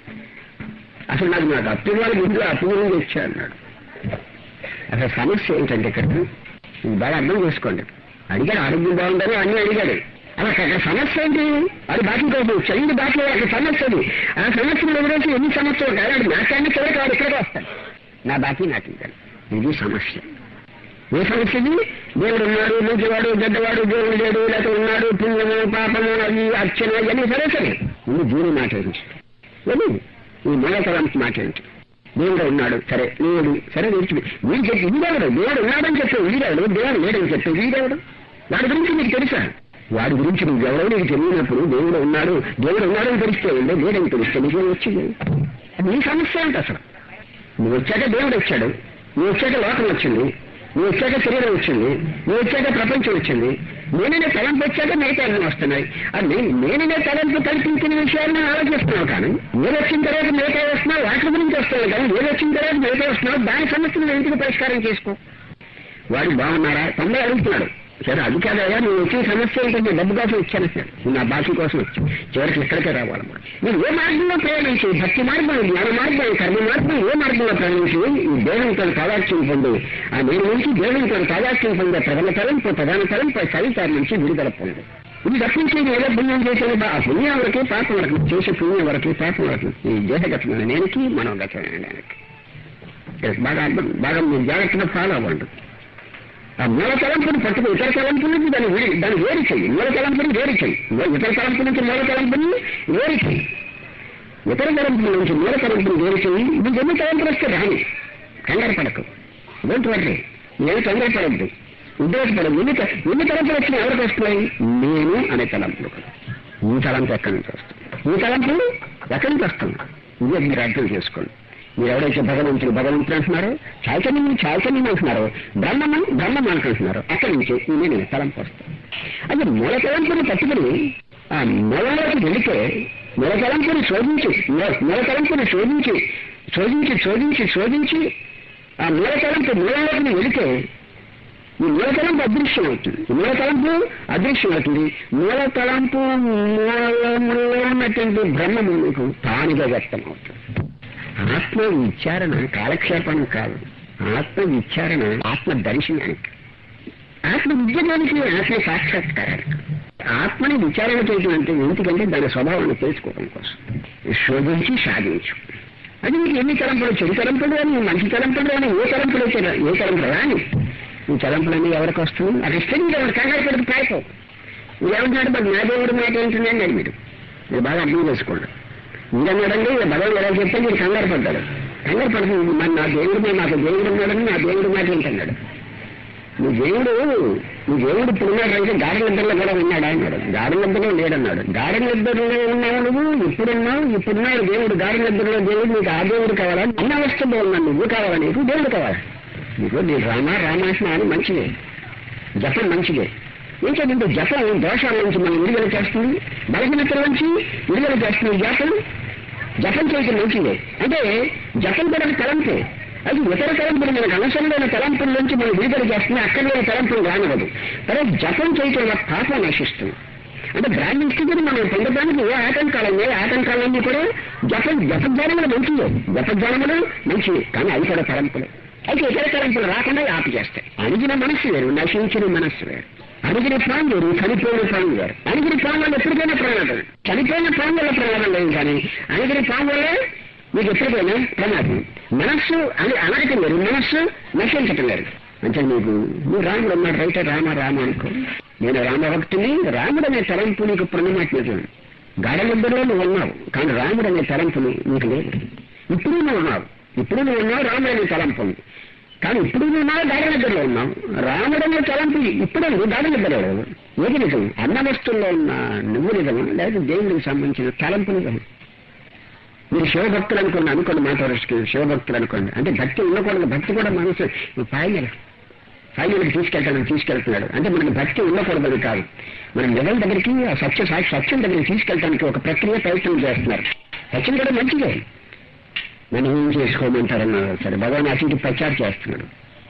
అసలు నాకు నాకు అప్పు ఇవ్వాలి ముందు అప్పు గురించి ఇచ్చా అన్నాడు అసలు సమస్య ఏంటంటే ఇక్కడ ఇది బాగా అర్థం చేసుకోండి అడిగాడు ఆరోగ్యం బాగుందని అన్ని అడిగాడు అలా అక్కడ సమస్య ఏంటి అది బాకీ కోసం చదివింది బాకీ అక్కడ సమస్య అది ఆ సమస్యను ఎదురైతే ఎన్ని సమస్యలు కాదు అది నాకన్నా చివరికి వాడు ఇక్కడికి వస్తాడు నా బాకీ నాకు ఇవ్వాలి ఇది సమస్య ఏ సమస్య ఇది దేవుడు ఉన్నాడు నూతివాడు గడ్డవాడు దేవుడు లేడు లేకపోతే ఉన్నాడు పుణ్యము పాపము అవి అర్చన ఇవన్నీ సరే సరే ఇది దీని మాట ఏంటి ఇది ఈ మూలతలంపు మాట ఏంటి దేవుడు ఉన్నాడు సరే లేడు సరే విడిచి వీడు చెప్పి వీడెవడు దేవుడు ఉన్నాడని చెప్పి వీడెవడు దేవుడు లేడని చెప్పి వీడెవడు వాడి గురించి నీకు తెలుసా వాడి గురించి నువ్వు ఎవరో నీకు తెలియనప్పుడు దేవుడు ఉన్నాడు దేవుడు ఉన్నాడని తెలిస్తే ఉండే లేడని తెలిస్తే నీకేం వచ్చింది అది నీ సమస్య ఏంటి అసలు నువ్వు వచ్చాక దేవుడు వచ్చాడు నువ్వు వచ్చాక లోకం వచ్చింది నువ్వు వచ్చాక శరీరం వచ్చింది నువ్వు వచ్చాక ప్రపంచం వచ్చింది నేననే తలంపు వచ్చాక మిగతా అన్నీ వస్తున్నాయి అది నేను నేననే తలంపు కల్పించిన విషయాన్ని ఆలోచిస్తున్నావు కానీ నేను వచ్చిన తర్వాత మిగతా వస్తున్నావు వాటి గురించి వస్తావు కానీ నేను వచ్చిన తర్వాత మిగతా వస్తున్నావు దాని సమస్యను ఎందుకు పరిష్కారం చేసుకో వాడు బాగున్నారా తొంభై అడుగుతున్నాడు సరే అది కాదయ్యా నువ్వు వచ్చే సమస్య ఏంటంటే డబ్బు కోసం ఇచ్చాను సార్ నువ్వు నా బాకీ కోసం వచ్చి చివరికి ఇక్కడికే రావాలన్నమాట మీరు ఏ మార్గంలో ప్రయాణించి భక్తి మార్గం జ్ఞాన మార్గం కర్మ మార్గం ఏ మార్గంలో ప్రయాణించి ఈ దేవునితో తాదాత్యం పొంది ఆ నేను నుంచి దేవునితో తాదాత్యం పొందే ప్రధాన తలంపు ప్రధాన తలంపు సవితారి నుంచి విడుదల పొంది ఇది తప్పించేది ఏదో పుణ్యం చేసేది ఆ పుణ్యం వరకు పాపం వరకు చేసే పుణ్యం వరకు పాపం వరకు ఈ దేహగతమైన నేనికి మనోగతమైన నేనికి బాగా అర్థం బాగా మీరు జాగ్రత్తగా ఫాలో అవ్వండి ఆ మూల తలంపుని పట్టుకు ఇతర తలంపుల నుంచి దాన్ని వేడి దాన్ని వేరు చెయ్యి మూల తలంపుని వేరు చెయ్యి ఇతర తలంపు నుంచి మూల తలంపుని వేరు చెయ్యి ఇతర తలంపుల నుంచి మూల తలంపుని వేరు చెయ్యి నీకు ఎన్ని తలంపులు వస్తే రాని కంగారు పడకు డోంట్ వర్రీ నేను కంగారు పడద్దు ఉద్రేకపడదు ఎన్ని త- ఎన్ని తలంపులు వచ్చినాయి ఎవరికి వస్తున్నాయి నేను అనే తలంపులు ఈ తలంపు ఎక్కడి నుంచి వస్తుంది ఈ తలంపు ఎక్కడి నుంచి వస్తుంది ఇదే మీరు అర్థం చేసుకోండి మీరు ఎవరైతే భగవంతుడు భగవంతుడు అంటున్నారో చైతన్యం చైతన్యం అంటున్నారో బ్రహ్మం బ్రహ్మం అనుకుంటున్నారో అక్కడి నుంచి ఈ నేను తలంపు వస్తుంది అది మూల తలంపుని పట్టుకుని ఆ మూలంలోకి వెళితే మూల తలంపుని శోధించి మూల- మూల తలంపుని శోధించి శోధించి శోధించి శోధించి ఆ మూల తలంపు మూలంలోకి వెళితే ఈ మూల తలంపు అదృశ్యం అవుతుంది ఈ మూల తలంపు అదృశ్యం అవుతుంది మూల తలంపు మూలంలో ఉన్నటువంటి బ్రహ్మము మీకు తానుగా వ్యక్తం అవుతుంది ఆత్మ విచారణ కాలక్షేపం కాదు ఆత్మ విచారణ ఆత్మ దర్శనానికి ఆత్మ విద్యలోనికి ఆత్మ సాక్షాత్కారానికి ఆత్మని విచారణ చేయడం అంటే ఎందుకంటే దాని స్వభావాన్ని తెలుసుకోవడం కోసం శోధించి సాధించు అది మీకు ఎన్ని తలంపులు చెడు తలంపులు అని మంచి తలంపులు అని ఏ తలంపులు వచ్చారు ఏ తలంపులు రాని ఈ తలంపులన్నీ ఎవరికి వస్తుంది అది ఇష్టం ఎవరు కంగారు పడుతూ పాయిపో ఏమంటున్నాడు మరి నా దేవుడు మాట ఏంటండి అని మీరు మీరు బాగా అర్థం చేసుకోండి మీరన్నాడండి భగవాన్ ఎలా చెప్తే మీరు కంగారు పడ్డాడు కంగారు పడుతుంది మరి నా దేవుడు మీద నాకు దేవుడు ఉన్నాడని నా దేవుడు మాట ఏంటన్నాడు నీ దేవుడు నీ దేవుడు ఇప్పుడు ఉన్నాడంటే గాడి నిద్రలో కూడా ఉన్నాడా అన్నాడు గాడి నిద్రలో లేడన్నాడు గాడి నిద్రలో ఉన్నావు నువ్వు ఇప్పుడున్నావు ఇప్పుడున్నాడు దేవుడు గాడి నిద్రలో దేవుడు నీకు ఆ దేవుడు కావాలా అన్న వస్తువులో ఉన్నాను నువ్వు కావాలా నీకు దేవుడు కావాలా నీకు నీ రామ రామాయణ అని మంచిదే జపం మంచిదే ఏంటంటే జపం దోషాల నుంచి మనం విడుదల చేస్తుంది బలహీనతల నుంచి విడుదల చేస్తుంది జపం జపం చేయటం మంచిదే అంటే జపం కూడా ఒక తలంపే అది ఇతర తలంపులు మనకు అవసరమైన తలంపుల నుంచి మనం విడుదల చేస్తుంది అక్కడ లేని తలంపులు రానివ్వదు తర్వాత జపం చేయటం వల్ల పాపం నశిస్తుంది అంటే బ్రాహ్మణ స్థితిని మనం పొందడానికి ఏ ఆటంకాలు ఉన్నాయి ఆటంకాలన్నీ కూడా జపం జపజ్ఞానములు మంచిదే జపజ్ఞానములు మంచివి కానీ అవి కూడా తలంపులు అయితే ఇతర తలంపులు రాకుండా ఆపు చేస్తాయి అణిగిన మనస్సు వేరు నశించిన మనస్సు వేరు అణిగిన ప్రాణం వేరు చనిపోయిన ప్రాణం వేరు అణిగిన ప్రాణం వల్ల ఎప్పటికైనా ప్రమాదం చనిపోయిన ప్రాణం వల్ల ప్రమాదం లేదు కానీ అణిగిన ప్రాణం వల్ల మీకు ఎప్పటికైనా ప్రమాదం మనస్సు అని అనగటం వేరు మనస్సు నశించటం వేరు అంటే నీకు నువ్వు రాముడు అన్నాడు రైతే రామ రామ అనుకో నేను రామభక్తుని రాముడు అనే తలంపు నీకు ప్రణమాత్మకం గాఢనిద్దరిలో నువ్వు ఉన్నావు కానీ రాముడు అనే తలంపు నీకు లేదు ఇప్పుడు నువ్వు ఉన్నావు ఇప్పుడు నువ్వు ఉన్నావు రాముడు అనే తలంపు ఉంది కానీ ఇప్పుడు నువ్వు ఉన్నావు గాఢ నిద్రలో ఉన్నావు రాముడు అనే తలంపు ఇప్పుడు నువ్వు గాఢ నిద్రలో లేవు ఏది నిజం అన్న వస్తువుల్లో ఉన్న నువ్వు నిజమా లేదా దేవుడికి సంబంధించిన తలంపు నిజం మీరు శివభక్తులు అనుకోండి అనుకోండి మాట వరుసకి శివభక్తులు అనుకోండి అంటే భక్తి ఉండకూడదు భక్తి కూడా మనసు ఫైనల్ ఫైనల్కి తీసుకెళ్తాను తీసుకెళ్తున్నాడు అంటే మనకి భక్తి ఉండకూడదు కాదు మన లెవెల్ దగ్గరికి ఆ సత్య సాక్షి సత్యం దగ్గరికి తీసుకెళ్ళడానికి ఒక ప్రక్రియ ప్రయత్నం చేస్తున్నారు సత్యం కూడా మంచిదే నన్ను ఏం చేసుకోమంటారన్నారు సరే భగవాన్ అటు ఇటు ప్రచారం చేస్తున్నాడు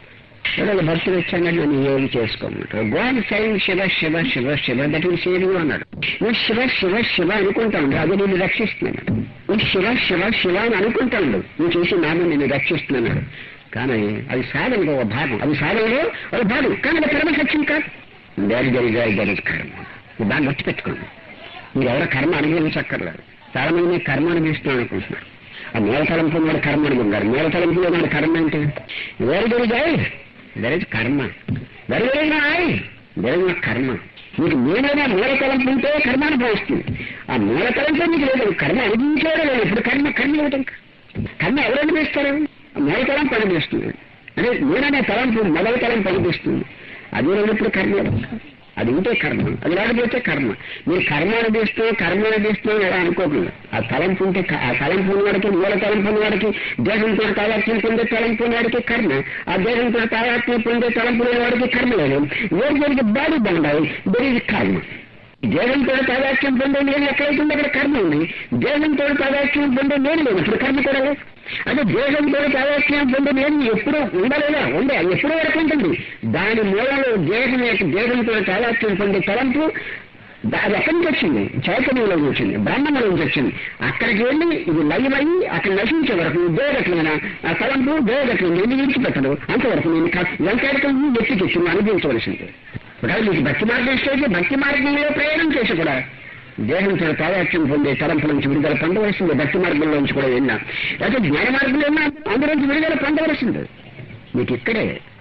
ఎవరైనా భక్తులు వచ్చాక నన్ను ఏం చేసుకోమంటారు God sign Shiva Shiva Shiva Shiva that is saving అన్నాడు నువ్వు శివ శివ శివ అనుకుంటా ఉండు అది నేను రక్షిస్తున్నాను నువ్వు శివ శివ శివ అని అనుకుంటా ఉండు నువ్వు చేసి నాన్న నేను రక్షిస్తున్నాడు కానీ అది సాధనలో ఒక భాగం అది సాధనలో ఒక భాగం కానీ అది పరమ సత్యం కాదు దారి జరిగా దాని కర్మ ఇది బాగా గట్టి పెట్టుకోండి మీరు ఎవరో కర్మ అనుభవించక్కర్లేదు చాలా మంది నేను కర్మ అనుభవిస్తున్నాను అనుకుంటున్నారు ఆ నేల తలంపు వాడు కర్మ అనుకుంటారు నేల తలంపులో వాడు కర్మ అంటే వేరు దొరికాయి there is karma very very nay there is karma మీకు నేనైనా మూల తలంపు ఉంటే కర్మ అనుభవిస్తుంది ఆ మూల తలంపు మీకు లేదు కర్మ అనుభవించేవాడు లేదు ఇప్పుడు కర్మ కర్మ ఒకటి ఇంకా కర్మ ఎవరు అనుభవిస్తారు మూల తలంపు అనుభవిస్తుంది అదే నేననే తలంపు మొదల తలంపు అనిపిస్తుంది అది లేనప్పుడు కర్మ లేదు. అది ఉంటే కర్మ అది లేకపోతే కర్మ మీరు కర్మ అనుభవిస్తూ కర్మ అనుభవిస్తూ ఎలా అనుకోకుండా ఆ తలంపు ఉంటే క- ఆ తలంపు ఉన్నవాడికి మూల తలంపు ఉన్నవాడికి దేహంతో తాదాత్మ్యం పొందే తలంపు ఉన్నవాడికి కర్మ ఆ దేహంతో తాదాత్మ్యం పొందే తలంపు లేని వాడికి కర్మ లేదు వేరు వేరికి బాడీ బండాయి దొరికి కర్మ దేహంతో తాదాత్మ్యం పొందే నేను ఎక్కడైతే ఉందో అక్కడ కర్మ ఉంది దేహంతో తాదాత్మ్యం పొందే నేను లేదు ఇప్పుడు కర్మ కూడా లేదు అదే దేహంతో తాదాత్మ్యం పొందే నేను ఎప్పుడూ ఉండలేదా ఉండే అది ఎప్పుడో వరకు ఉంటుంది దాని మూలంలో దేహం యొక్క దేహంతో తాదాత్మ్యం పొందే తలంపు దా- అది ఎక్కడి నుంచి వచ్చింది చైతన్యంలో నుంచి వచ్చింది బ్రహ్మంలో నుంచి వచ్చింది అక్కడికి వెళ్ళి ఇది లైవ్ అయ్యి అక్కడ నశించే వరకు దేవగట్లమైన ఆ తలంపు దేవగట్లను ఎన్ని విడిచిపెట్టదు అంతవరకు నేను వెంకటకం ఎత్తికెచ్చి అనుభవించవలసింది ఇప్పుడు మీకు భక్తి మార్గం ఇస్తే భక్తి మార్గంలో ప్రయాణం చేసి కూడా దేహంతో తాదాత్యం పొందే తలంపుల నుంచి విడుదల పొందవలసిందే భక్తి మార్గంలో నుంచి కూడా విన్నా అయితే జ్ఞాన మార్గంలో ఉన్నా అందులో నుంచి విడుదల పొందవలసిందే మీకు ఇక్కడే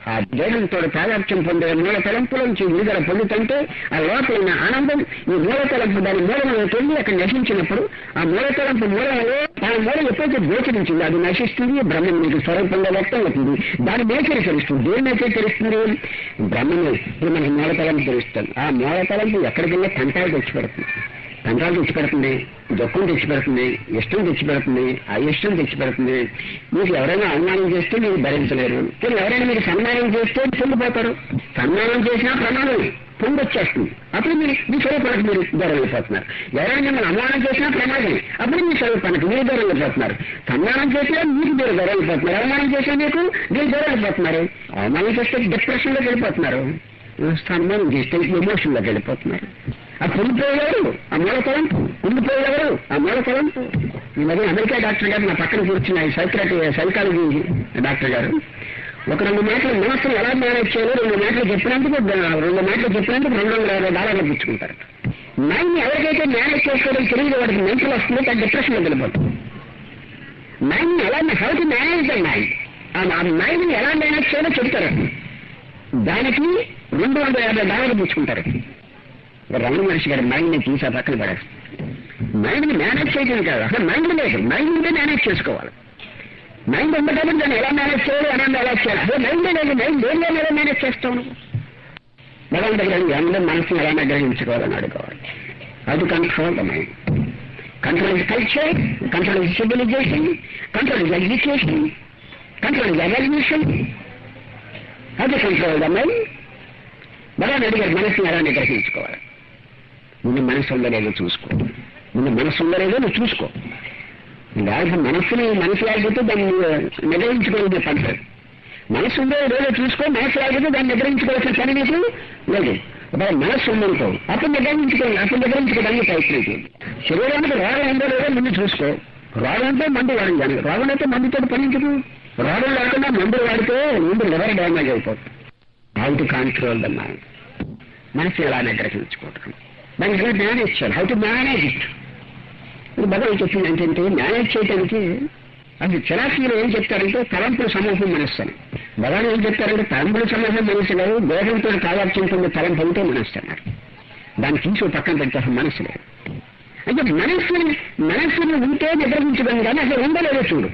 ఆ దేహంతో తాదాత్యం పొందే మూల తలంపుల నుంచి విడుదల పొందుతుంటే ఆ లోపల ఉన్న ఆనందం ఈ మూల తలంపు దాని మూలంలోకి వెళ్ళి అక్కడ నశించినప్పుడు ఆ మూల తలంపు మూలంలో ఆ మూలం ఎప్పుడైతే గోచరించిందో అది నశిస్తుంది బ్రహ్మం మీకు స్వరూపంగా వ్యక్తం అవుతుంది దాని నేచర్ తెలుస్తుంది దేని నేచర్ తెలుస్తుంది బ్రహ్మమే ఇప్పుడు మనకి మూల తలంపు తెలుస్తుంది ఆ మూల తలంపు ఎక్కడికి వెళ్ళి కంటాలు తెచ్చి పెడుతుంది కంట్రాలు తెచ్చిపెడుతుంది దుఃఖం తెచ్చిపెడుతుంది ఇష్టం తెచ్చిపెడుతుంది అయిష్టం తెచ్చిపెడుతుంది మీకు ఎవరైనా అవమానం చేస్తే మీరు భరించలేరు కానీ ఎవరైనా మీరు సన్మానం చేస్తే పొంగిపోతారు సన్మానం చేసినా ప్రమాదం పొంగొచ్చేస్తుంది అప్పుడు మీరు మీ స్వరూపానికి మీరు దూరం అయిపోతున్నారు ఎవరైనా మిమ్మల్ని అవమానం చేసినా ప్రమాదం అప్పుడు మీ స్వరూపానికి మీరు దూరం అయిపోతున్నారు సన్మానం చేసినా మీకు మీరు దూరం అయిపోతున్నారు అవమానం చేసినా మీకు మీరు దూరం అయిపోతున్నారు అవమానం చేస్తే డిప్రెషన్లోకి వెళ్ళిపోతున్నారు సన్మానం చేస్తే ఎమోషన్లోకి వెళ్ళిపోతున్నారు ఆ కుండిపోయేవారు ఆ మూల తలంపు కుండిపోయేవారు ఆ మూల తలంపు ఈ మధ్య అమెరికా డాక్టర్ గారు నా పక్కన కూర్చున్న సైక్రటీ సైకాలజీ డాక్టర్ గారు ఒక రెండు మాటలు మనసును ఎలా మేనేజ్ చేయాలో రెండు మాటలు చెప్పినందుకు రెండు మాటలు చెప్పినందుకు రెండు వందల యాభై డాలర్లు పుచ్చుకుంటారు మైండ్ ఎవరికైతే మేనేజ్ చేసుకోవడం తెలియదు వాడికి మెంటల్ వస్తుందో తన డిప్రెషన్లో వెళ్ళిపోతుంది మైండ్ ఎలా how to manage the mind ఆ మైండ్ ఎలా మేనేజ్ చేయాలో చెప్తారు దానికి రెండు వందల యాభై డాలర్లు పుచ్చుకుంటారు రమణ మనిషి గారి మైండ్ ని తీసి ఆ పక్కన పడేస్తారు మైండ్ ని మేనేజ్ చేయడం కాదు అసలు మైండ్ లేదు మైండ్ ఉంటే మేనేజ్ చేసుకోవాలి మైండ్ ఉండటం దాన్ని ఎలా మేనేజ్ చేయాలి అని ఎలా చేయాలి అదే మైండ్ లేదు మైండ్ దేని ఎలా మేనేజ్ చేస్తావు నువ్వు భగవాన్ దగ్గర అందరూ మనసుని ఎలా నిగ్రహించుకోవాలని అడుకోవాలి అది control the mind control is culture control is civilization control is education control is evolution అది కంట్రోల్ ద మైండ్ భగవాన్ అడిగారు మనసుని ఎలా నిగ్రహించుకోవాలి ముందు మనసు ఉందో లేదో చూసుకో ముందు మనసు ఉందో లేదో నువ్వు చూసుకో లేకపోతే మనస్సుని మనసు లేకపోతే దాన్ని నిగ్రహించుకోవాల్సిన పని లేదు మనసు ఉందో లేదో చూసుకో మనసు లేకపోతే దాన్ని నిగ్రహించుకోవాల్సిన పని నీకు లేదు ఒకవేళ మనస్సు ఉందనుకో అప్పుడు నిగ్రహించుకోండి అప్పుడు నిగ్రహించుకోవడానికి ప్రయత్నం చేయండి శరీరానికి రోగం ఉందో లేదో ముందు చూసుకో రోగం అంటే మందు వాడించాలి రోగం అయితే మందుతో పనించదు రోగం లేకుండా మందులు వాడితే ముందు లివర్ డ్యామేజ్ అయిపోతుంది how to control the mind మనసు ఎలా నిగ్రహించుకోవటం దాన్ని ఎలా మేనేజ్ చేయాలి హౌ టు మేనేజ్ ఇట్ ఇప్పుడు భగవాన్ చెప్పింది ఏంటంటే మేనేజ్ చేయడానికి అది చిరాశీలు ఏం చెప్తారంటే తలంపుల సమూహం మనస్సు అని భగవాన్ ఏం చెప్తారంటే తలంపుల సమూహం మనసు లేదు దేహంతో కావాల్సింటుంది తలంపు ఉంటే మనస్సు అన్నారు దాన్ని తీసి పక్కన పెడతారు మనసు లేదు అంటే మనస్సుని మనస్సుని ఉంటే నిగ్రహించడం కానీ అసలు ఉండలేదో చూడు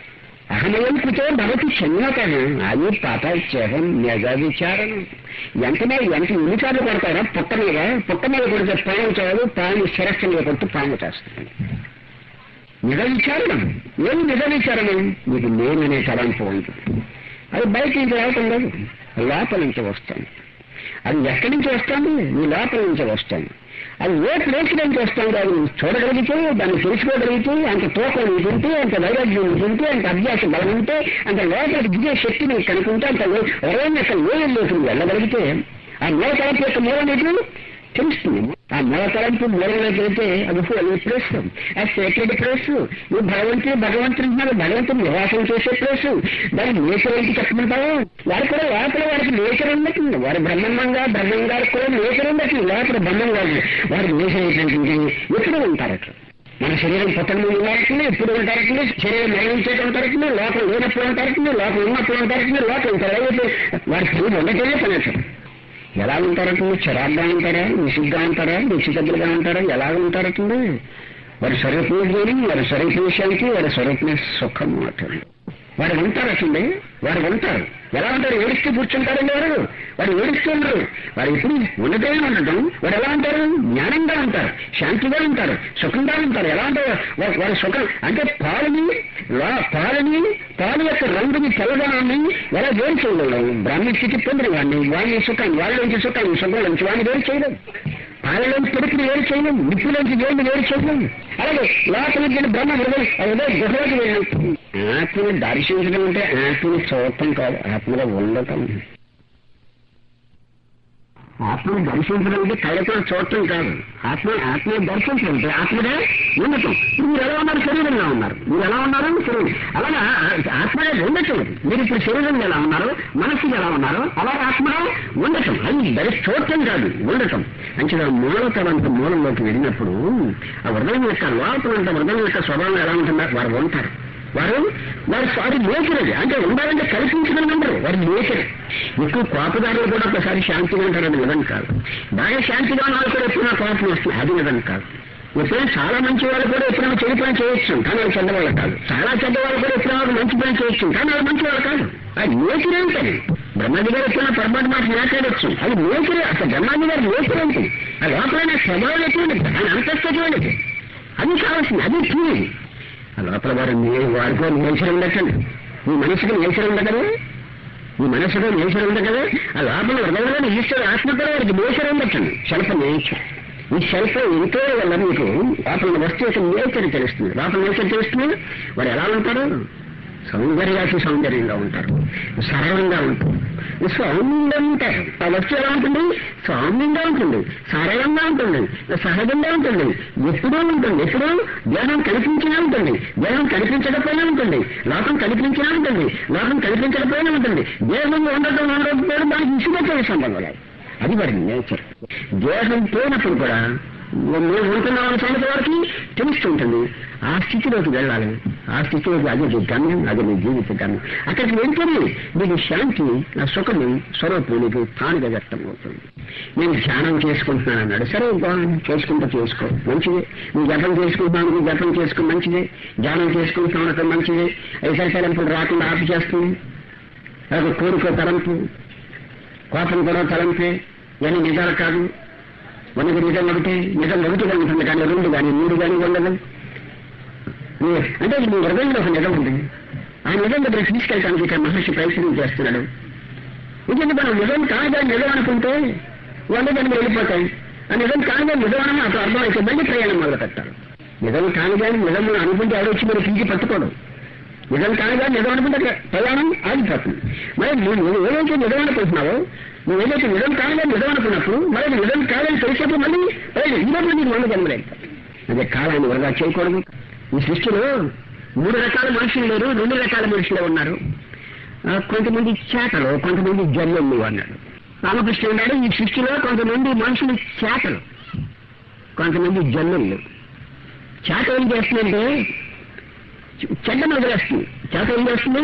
అహమయం కుతో భవతి క్షణ్యతన అది పాతాచ్యహం నిజ విచారణ వెంటనే ఎంత ఎన్నిసార్లు కొడతారా పుట్ట మీద పుట్ట మీద కొడితే పాము చాలు పాము శిరస్సు మీద కొడుతూ పాము చేస్తుంది నిజ విచారణం ఏమి నిజ విచారణం మీకు నేననే తలంపు ఉంటుంది అది బయట నుంచి రావటం లేదు లోపల నుంచి వస్తాను అది ఎక్కడి నుంచి వస్తాను నీ లోపల నుంచి వస్తాను అది ఏ ప్లేస్ నుంచి వస్తాం కాదు చూడగలిగితే దాన్ని తెలుసుకోగలిగితే అంత తూకం నీకు ఉంటే అంత వైరాగ్యం నీకు ఉంటే అంత అభ్యాసం బలం ఉంటే అంత లోపల దిగే శక్తి నీకు కనుకుంటే అంత ఎవరైనా అసలు ఏం లేదు వెళ్ళగలిగితే ఆ మూల తలంపు యొక్క మూలం నీకు తెలుస్తుంది ఆ మూల తలంపు మూలంలోకి వెళ్తే అది అది ప్లేస్ ఆ సేక్రెడ్ ప్లేస్ నువ్వు భగవంతుడు భగవంతుడు అంటున్నారు భగవంతుడు నివాసం చేసే ప్లేస్ దాని నేచర్ ఏంటి చెప్పమంటావు వారు కూడా లోపల వారికి నేచర్ ఉండట్లేదు వారి బ్రహ్మంగా బ్రహ్మం గారికి కూడా నేచర్ ఉండట్లేదు లోపల బ్రహ్మం గారు వారికి నేచర్ ఏంటంటే ఎప్పుడు ఉంటారు అట్లా మన శరీరం పుట్టక ముందు ఉంటారట్లే ఎప్పుడు ఉంటారట్లే శరీరం మరణించేట ఉంటారట్లే లోపల లేనప్పుడు ఉంటారట్లే లోపల ఉన్నప్పుడు ఉంటారట్లే లోపల ఉంటారు వారి శరీరం ఉండటమే పని ఎలా ఉంటారంటే చిరాగ్గా ఉంటారా విసుగ్గా ఉంటారా దగ్గరగా ఉంటారా ఎలా ఉంటారటండి వారి స్వరూపమే జ్ఞానం వారి స్వరూప విషయానికి వారి స్వరూపమే సుఖం అటండి వారు ఉంటారటండి వారు ఉంటారు ఎలా ఉంటారు ఏడుస్తూ కూర్చుంటారండి వారు వారు ఏడుస్తూ ఉండరు వారు ఎప్పుడు ఉండటమే ఉండటం వారు ఎలా ఉంటారు జ్ఞానంగా ఉంటారు శాంతిగా ఉంటారు సుఖంగా ఉంటారు ఎలా ఉంటారు వారు వారి సుఖం అంటే పాలని పాలని పాలు యొక్క రంగుని తెల్లదనాన్ని ఎలా వేరు చేయలేము బ్రాహ్మణ స్థితి పొందిన వాడిని వాడిని సుఖాన్ని వాళ్ళ నుంచి సుఖాన్ని సుఖం నుంచి వాడిని వేరు చేయలేము పాలలోంచి పెరుగుని వేరు చేయలేము నిప్పులోంచి వేడిని వేరు చేయలేము అలాగే లోపల నుంచి బ్రహ్మ హృదయం అదే గుహలోకి వెళ్ళి ఆత్మని దర్శించడం అంటే ఆత్మని చూడటం కాదు ఆత్మలో ఉండటం ఆత్మను దర్శించడం అంటే కళ్ళతో చూడటం కాదు ఆత్మ ఆత్మను దర్శించడం అంటే ఆత్మగా ఉండటం ఇప్పుడు మీరు ఎలా ఉన్నారు శరీరంగా ఉన్నారు మీరు ఎలా ఉన్నారు శరీరం అలాగా ఆత్మగా ఉండటం మీరు ఇప్పుడు శరీరంగా ఎలా ఉన్నారు మనస్సుగా ఎలా ఉన్నారు అలాగే ఆత్మగా ఉండటం అది దరి చూడటం కాదు ఉండటం అంటే మూలతలంత మూలంలోకి వెళ్ళినప్పుడు ఆ హృదయం యొక్క లోపల ఉంటే హృదయం యొక్క స్వభావం ఎలా ఉంటుందో వారు ఉంటారు వారు వారి వారి నేచర్ అది అంటే ఉండాలంటే కల్పించడం ఉండరు వారి నేచర్ ఎక్కువ కోపదారులు కూడా ఒకసారి శాంతిగా ఉంటారు అది నిజం కాదు బాగా శాంతిగా ఉన్న వాళ్ళు కూడా ఎప్పుడైనా కోపం వస్తుంది అది నిజం కాదు ఎప్పుడైనా చాలా మంచి వాళ్ళు కూడా ఎప్పుడైనా చెడు పని చేయొచ్చు కానీ వాళ్ళు చెడ్డవాళ్ళు కాదు చాలా చెడ్డవాళ్ళు కూడా ఎప్పుడైనా ఒక మంచి పని చేయొచ్చు కానీ వాళ్ళు మంచి వాళ్ళు కాదు అది నేచర్ ఏంటది బ్రహ్మాజీ గారు ఎప్పుడైనా పొరపాటు మాట మాట్లాడచ్చు అది నేచర్ అసలు బ్రహ్మాజీ గారి నేచర్ ఏంటి ఆ లోపల నా స్వభావం ఎటువంటిది ఆయన అంతస్తు ఎటువంటిది అది కావాల్సింది అది ఫీలింగ్ ఆ లోపల వారు నే- వారికో నేచర్ ఉండటండి మీ మనసుకు నేచర్ ఉండగలే మీ మనసులో నేచర్ ఉండగలే ఆ లోపల హృదయంలో ఈశ్వర ఆత్మతో వారికి నేచర్ ఉండటండి సెల్ఫ్ నేచర్ ఈ సెల్ఫ్ ఎంతో వల్ల మీకు లోపల వస్తువు యొక్క నేచర్ తెలుస్తుంది లోపల నేచర్ తెలుస్తుంది వారు ఎలా ఉంటారు సౌందర్యాసి సౌందర్యంగా ఉంటారు సరళంగా ఉంటుంది సౌమ్యంగా ఉంటారు ఆ వస్తువు ఎలా ఉంటుంది సౌమ్యంగా ఉంటుంది సరళంగా ఉంటుంది సహజంగా ఉంటుంది ఎప్పుడూ ఉంటుంది ఎప్పుడూ దేహం కనిపించినా ఉంటుంది దేహం కనిపించకపోయినా ఉంటుంది లోకం కనిపించినా ఉంటుంది లోకం కనిపించకపోయినా ఉంటుంది దేహం ఉండటం ఉండకపోవడం దానికి ఇసుకొచ్చే సంబంధం లేదు అది వారి నేచర్ దేహం పోయినప్పుడు కూడా మేము ఉంటున్నామన్న సంగతి వారికి తెలుస్తుంటుంది ఆ స్థితిలోకి వెళ్ళాలి ఆ స్థితిలోకి అదే నీ గమ్యం అదే నీ జీవిత గమ్యం అక్కడికి వెళ్తేనే నీకు శాంతి ఆ సుఖము స్వరూపం నీకు తానుగా వ్యక్తం అవుతుంది నేను ధ్యానం చేసుకుంటున్నాను అన్నాడు సరే ఇంకా చేసుకుంటూ చేసుకో మంచిదే నువ్వు జపం చేసుకుంటున్నాను నువ్వు జపం చేసుకో మంచిదే ధ్యానం చేసుకుంటున్నావు మంచిదే ఐసరి తలంపులు రాకుండా ఆపు చేస్తుంది అది కోరిక తలంపు కోపం కూడా తలంపే ఇవన్నీ నిజాలు కాదు ఉన్నది నిజం ఒకటి నిజం ఒకటిగా ఉంటుంది కానీ రెండు కానీ మూడు కానీ ఉండదు నీ- అంటే నీ హృదయంలో ఒక నిజం ఉంది ఆ నిజం దగ్గర తీసుకెళ్ళడానికి ఇక్కడ మహర్షి ప్రయత్నం చేస్తున్నాడు ఎందుకంటే మనం నిజం కాదా నిజం అనుకుంటే వాళ్ళు దాన్ని వెళ్ళిపోతాయి ఆ నిజం కాదా నిజం అని అప్పుడు అర్థమైతే మళ్ళీ ప్రయాణం మొదలు పెట్టాలి నిజం కానిగా నిజం అనుకుంటే ఎవరొచ్చి మీరు పీకి పట్టుకోవడం నిజం కానిగా నిజం అనుకుంటే అక్కడ ప్రయాణం ఆగిపోతుంది మరి నువ్వు నువ్వు ఏదైతే నిజం అనుకుంటున్నావో నువ్వు ఏదైతే నిజం కానిగా నిజం అనుకున్నప్పుడు మరి అది నిజం కాదని తెలిసేప్పుడు మళ్ళీ ప్రయాణం ఈ లోపల నీకు వంద జన్మలేదు అదే కాలాన్ని వృధా చేయకూడదు ఈ సృష్టిలో మూడు రకాల మనుషులు లేరు రెండు రకాల మనుషులే ఉన్నారు ఆ, కొంతమంది చేతలు కొంతమంది జల్లెళ్ళు అన్నాడు రామకృష్ణ ఉన్నాడు ఈ సృష్టిలో కొంతమంది మనుషులు చేతలు కొంతమంది జల్లెళ్ళు చేత ఏం చేస్తుందంటే చెడ్డ వదిలేస్తుంది చేత ఏం చేస్తుంది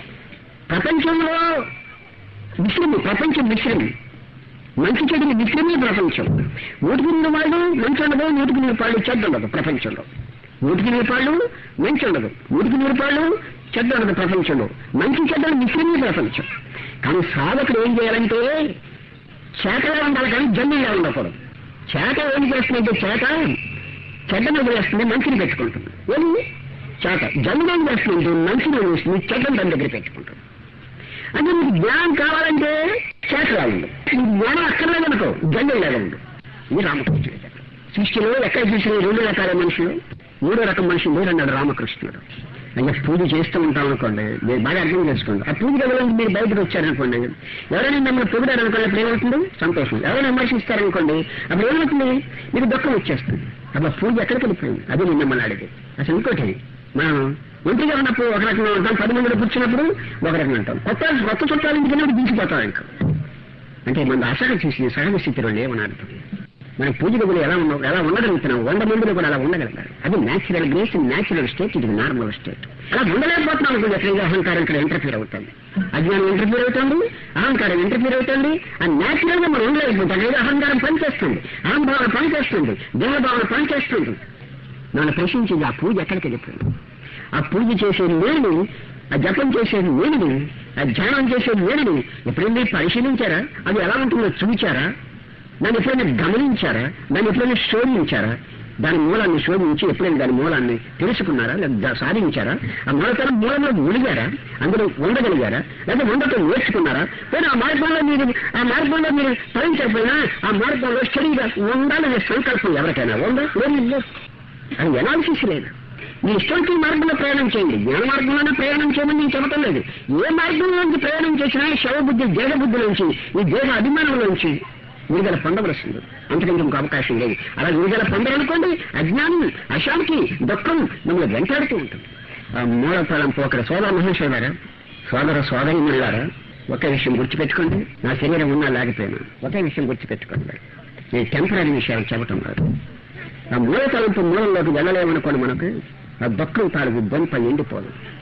ప్రపంచంలో మిశ్రమి ప్రపంచం మిశ్రమి మంచి చెడుని మిశ్రమే ప్రపంచం నూటికి నూరు వాళ్ళు మంచి ఉండదు నూటికి నూరు పాళ్ళు చెడ్డ ఉండదు ప్రపంచంలో నూటికి నూరు పాళ్ళు మంచి ఉండదు నూటికి నూరు పాళ్ళు చెడ్డ ఉండదు ప్రపంచంలో మంచి చెడ్డలు మిశ్రమే ప్రపంచం కానీ సాధకుడు ఏం చేయాలంటే చేతలా ఉండాలి కానీ జన్మిలా ఉండకూడదు చేత ఏం చేస్తుందంటే చేత చెడ్డను వదిలేస్తుంది మంచిని పెట్టుకుంటుంది ఏమి చేత జన్మ ఏం చేస్తుందంటే మంచిని వదిలేస్తుంది చెడ్డను దాని దగ్గర పెట్టుకుంటుంది అంటే నీకు జ్ఞానం కావాలంటే చేతలా ఉంది నీకు జ్ఞానం అక్కర్లేదనుకో జన్మ లేదండి ఇది రామకృష్ణుడు చెప్పాడు. సృష్టిలో ఎక్కడ చూసిన రెండు రకాల మనుషులు మూడో రకం మనుషులు మీరు అన్నాడు రామకృష్ణుడు అంటే పూజ చేస్తూ ఉంటాం అనుకోండి మీరు బాగా అర్థం చేసుకోండి ఆ పూజ గదిలో నుంచి మీరు బయటకు వచ్చారనుకోండి ఎవరైనా మిమ్మల్ని పొగిడారు అనుకోండి అప్పుడు ఏమవుతుంది సంతోషం ఎవరైనా విమర్శిస్తారనుకోండి అప్పుడు ఏమవుతుంది మీకు దుఃఖం వచ్చేస్తుంది అప్పుడు పూజ ఎక్కడికి వెళ్ళిపోయింది అది నేను మిమ్మల్ని అడిగేది అసలు ఇంకోటి మనం ఒంటిగా ఉన్నప్పుడు ఒక రకంగా ఉంటాం పది మందిలో కూర్చున్నప్పుడు ఒక రకంగా ఉంటాం కొత్త కొత్త చుట్టాలు ఇంటికి వెళ్ళినప్పుడు దించిపోతాం ఇంకా అంటే మన అసలు చూసి సహజ స్థితిలో లేవని మన పూజ గదులు ఎలా ఉన్న ఎలా ఉండగలుగుతున్నాం వంద మందిలో కూడా అలా ఉండగలుగుతారు అది న్యాచురల్ గ్రేస్ న్యాచురల్ స్టేట్ ఇది నార్మల్ స్టేట్ అలా ఉండలేకపోతున్నాం అనుకోండి ఎక్కడైనా అహంకారం ఇక్కడ ఇంటర్ఫీర్ అవుతుంది అజ్ఞానం ఇంటర్ఫీర్ అవుతుంది అహంకారం ఇంటర్ఫీర్ అవుతుంది ఆ న్యాచురల్ గా మనం ఉండలేకపోతాం ఏదో అహంకారం పనిచేస్తుంది అహంభావన పనిచేస్తుంది దేహభావన పనిచేస్తుంది నన్ను ప్రశ్నించింది ఆ పూజ ఎక్కడికి వెళ్ళిపోయింది ఆ పూజ చేసే నేను ఆ జపం చేసేది నేనుని ఆ ధ్యానం చేసేది నేనుని ఎప్పుడైనా పరిశీలించారా అది ఎలా ఉంటుందో చూచారా దాన్ని ఎప్పుడైనా గమనించారా దాన్ని ఎప్పుడైనా శోధించారా దాని మూలాన్ని శోధించి ఎప్పుడైనా దాని మూలాన్ని తెలుసుకున్నారా లేదా సాధించారా ఆ మూలతరం మూలంలో మునిగారా అందులో ఉండగలిగారా లేదా ఉండటం నేర్చుకున్నారా పోనీ ఆ మార్గంలో మీరు ఆ మార్గంలో మీరు ఫలించకపోయినా ఆ మార్గంలో స్టడీగా ఉండాలనే సంకల్పం ఎవరికైనా ఉందా ఏమీ లేదు అది ఎనాలిసిస్ లేదు మీ ఇష్టంకి మార్గంలో ప్రయాణం చేయండి జ్ఞాన మార్గంలోనే ప్రయాణం చేయమని నేను చెప్పటం లేదు ఏ మార్గంలోంచి ప్రయాణం చేసినా శవబుద్ధి దేహబుద్ధి నుంచి ఈ దేహ అభిమానంలోంచి విడుదల పొందవలసింది అంతకంటే ఇంకో అవకాశం లేదు అలా విడుదల పొందాలనుకోండి అజ్ఞానం అశాంతి దుఃఖం మిమ్మల్ని వెంటాడుతూ ఉంటుంది ఆ మూలఫలం పోకడ సోదర మహేశ్వరారా సోదర సోదరి మళ్ళారా ఒకే విషయం గుర్తుపెట్టుకోండి నా శరీరం ఉన్నా లేకపోయినా ఒకే విషయం గుర్తుపెట్టుకోండి నేను టెంపరీ విషయాలు చెప్పటం కాదు ఆ మూల తలంపు మూలంలోకి వెళ్ళలేమనుకోండి మనకు ఆ దుఃఖం తాలూకు బొంప ఎండిపోదు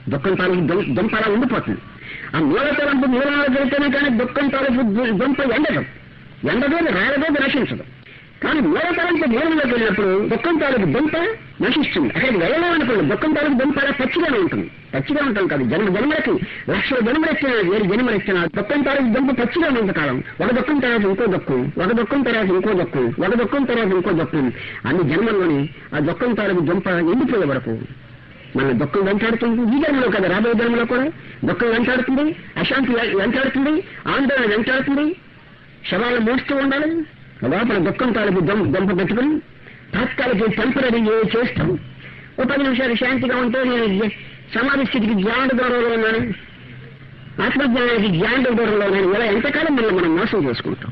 దుఃఖం తాలూకు దొం- దుంప అలా ఉండిపోతుంది ఆ మూల తలంపు మూలంలో వెళ్తేనే కానీ దుఃఖం తాలూకు దు- దుంప ఎండదు ఎండదు రాలదు నశించదు కానీ మూల తలంపు మూలంలోకి వెళ్ళినప్పుడు దుఃఖం తాలూకు దుంప నశిస్తుంది అక్కడికి వెళ్ళలేమనుకోండి దుఃఖం తాలూకు దుంప అలా పచ్చిగానే ఉంటుంది పచ్చిగా ఉంటుంది కాదు జన్మ జన్మలకి లక్షల జన్మలు ఎత్తిన ఏడు జన్మలు ఎత్తిన దుఃఖం తాలూకు దుంప పచ్చిగా ఉంది కాలం ఒక దుఃఖం తర్వాత ఇంకో దుఃఖం ఒక దుఃఖం తర్వాత ఇంకో దుఃఖం ఒక దుఃఖం తర్వాత ఇంకో దుఃఖం అన్ని జన్మల్లోని ఆ దుఃఖం తాలూకు దుంప ఎండిపోయే వరకు మన దుఃఖం వెంటాడుతుంది ఈ జన్మలో కదా రాబోయే జన్మలో కూడా దుఃఖం వెంటాడుతుంది అశాంతి వె- వెంటాడుతుంది ఆందోళన వెంటాడుతుంది శవాలను మోస్తూ ఉండాలి లోపల దుఃఖం తాలూకు దొం- దొంప పెట్టుకుని తాత్కాలిక టెంపరీ చేస్తాం ఓ పది నిమిషాలు శాంతిగా ఉంటే నేను జ- సమాధి స్థితికి జ్ఞాన దూరంలో ఉన్నాను ఆత్మజ్ఞానానికి జ్ఞాన దూరంలో ఉన్నాను ఇలా ఎంతకాలం మనం మనం మోసం చేసుకుంటాం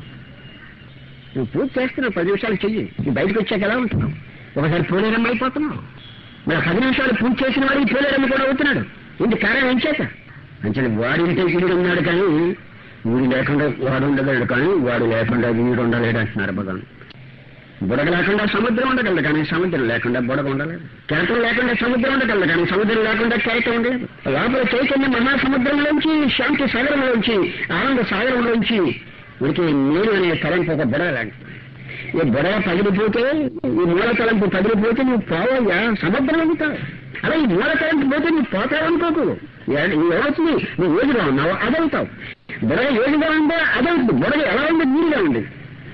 నువ్వు పూజ చేస్తున్నావు పది నిమిషాలు చెయ్యి నువ్వు బయటకు వచ్చాక ఎలా ఉంటున్నావు ఒకసారి పోలేరమ్మ అయిపోతున్నావు మరి పది నిమిషాలు పూజ చేసిన వాడికి పోలేరమ్మ కూడా అవుతున్నాడు ఇంటి కారణం ఏం చేత అంటే వాడింటే వీడు ఉన్నాడు కానీ వీడు లేకుండా వాడు ఉండలేడు కానీ వాడు లేకుండా వీడు ఉండలేడు అంటున్నారు భగవాన్ బుడగ లేకుండా సముద్రం ఉండగలదు కానీ సముద్రం లేకుండా బుడగ ఉండలేదు కెరటం లేకుండా సముద్రం ఉండగలదు కానీ సముద్రం లేకుండా కెరటం ఉండలేదు లోపల చైతన్య మహాసముద్రంలోంచి శాంతి సాగరంలోంచి ఆనంద సాగరంలోంచి వీరికి నేను అనే తలంపు ఒక బుడగ లాంటి ఈ బుడగ పగిలిపోతే ఈ మూల తలంపు పగిలిపోతే నువ్వు పోవయ్యా సముద్రం అవుతావు అలా ఈ మూల తలంపు పోతే నువ్వు పోతావు అనుకోకు ఏ- ఏమవుతుంది నువ్వు ఏదిగా ఉన్నావు అదవుతావు బుడగ ఏదిగా ఉందో అదవుతుంది బుడగ ఎలా ఉంది నీరుగా ఉంది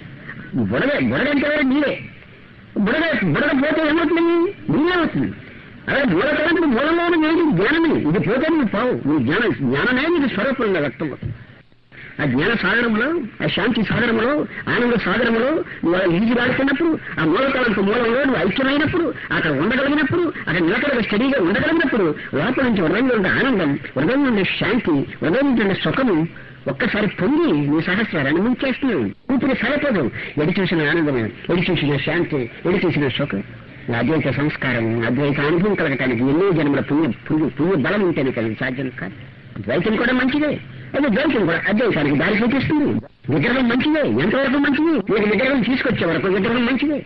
బుడగ బుడగ అంటే ఎవరు నీరే బుడగ బుడగ పోతే ఏమవుతుంది నీరే అవుతుంది అదే మూల తలంపు మూలంలోనే ఏది జ్ఞానమే ఇది పోతే నువ్వు పావు నీ జ్ఞాన జ్ఞానమే నీకు స్వరూపంగా వ్యక్తం అవుతుంది ఆ జ్ఞాన సాగరంలో ఆ శాంతి సాగరంలో ఆనంద సాగరంలో నువ్వు అలా ఈజీలాడుతున్నప్పుడు ఆ మూలతలంపు మూలంలో నువ్వు ఐక్యమైనప్పుడు అక్కడ ఉండగలిగినప్పుడు అక్కడ నిలకడగా స్టడీగా ఉండగలిగినప్పుడు లోపల నుంచి హృదయం నుండి ఆనందం హృదయం నుండి శాంతి హృదయం నుండి సుఖము ఒక్కసారి పొంగి నీ సహస్రాన్ని ముంచేస్తున్నావు ఊపిరి సరిపోదు ఎడి చూసిన ఆనందమే ఎడి చూసిన శాంతి ఎడి చూసిన సుఖం అద్వైత సంస్కారం అద్వైత అనుభవం కలగటానికి ఎన్నో జన్మల పుణ్య పుణ్య పుణ్య బలం ఉంటేనే కలిగి సాధ్యం కాదు ద్వైతం కూడా మంచిదే అదే ద్వైతం కూడా అద్వైతానికి దారి చూపిస్తుంది విగ్రహం మంచిదే ఎంతవరకు మంచిది మీరు విగ్రహం తీసుకొచ్చే వరకు విగ్రహం మంచిదే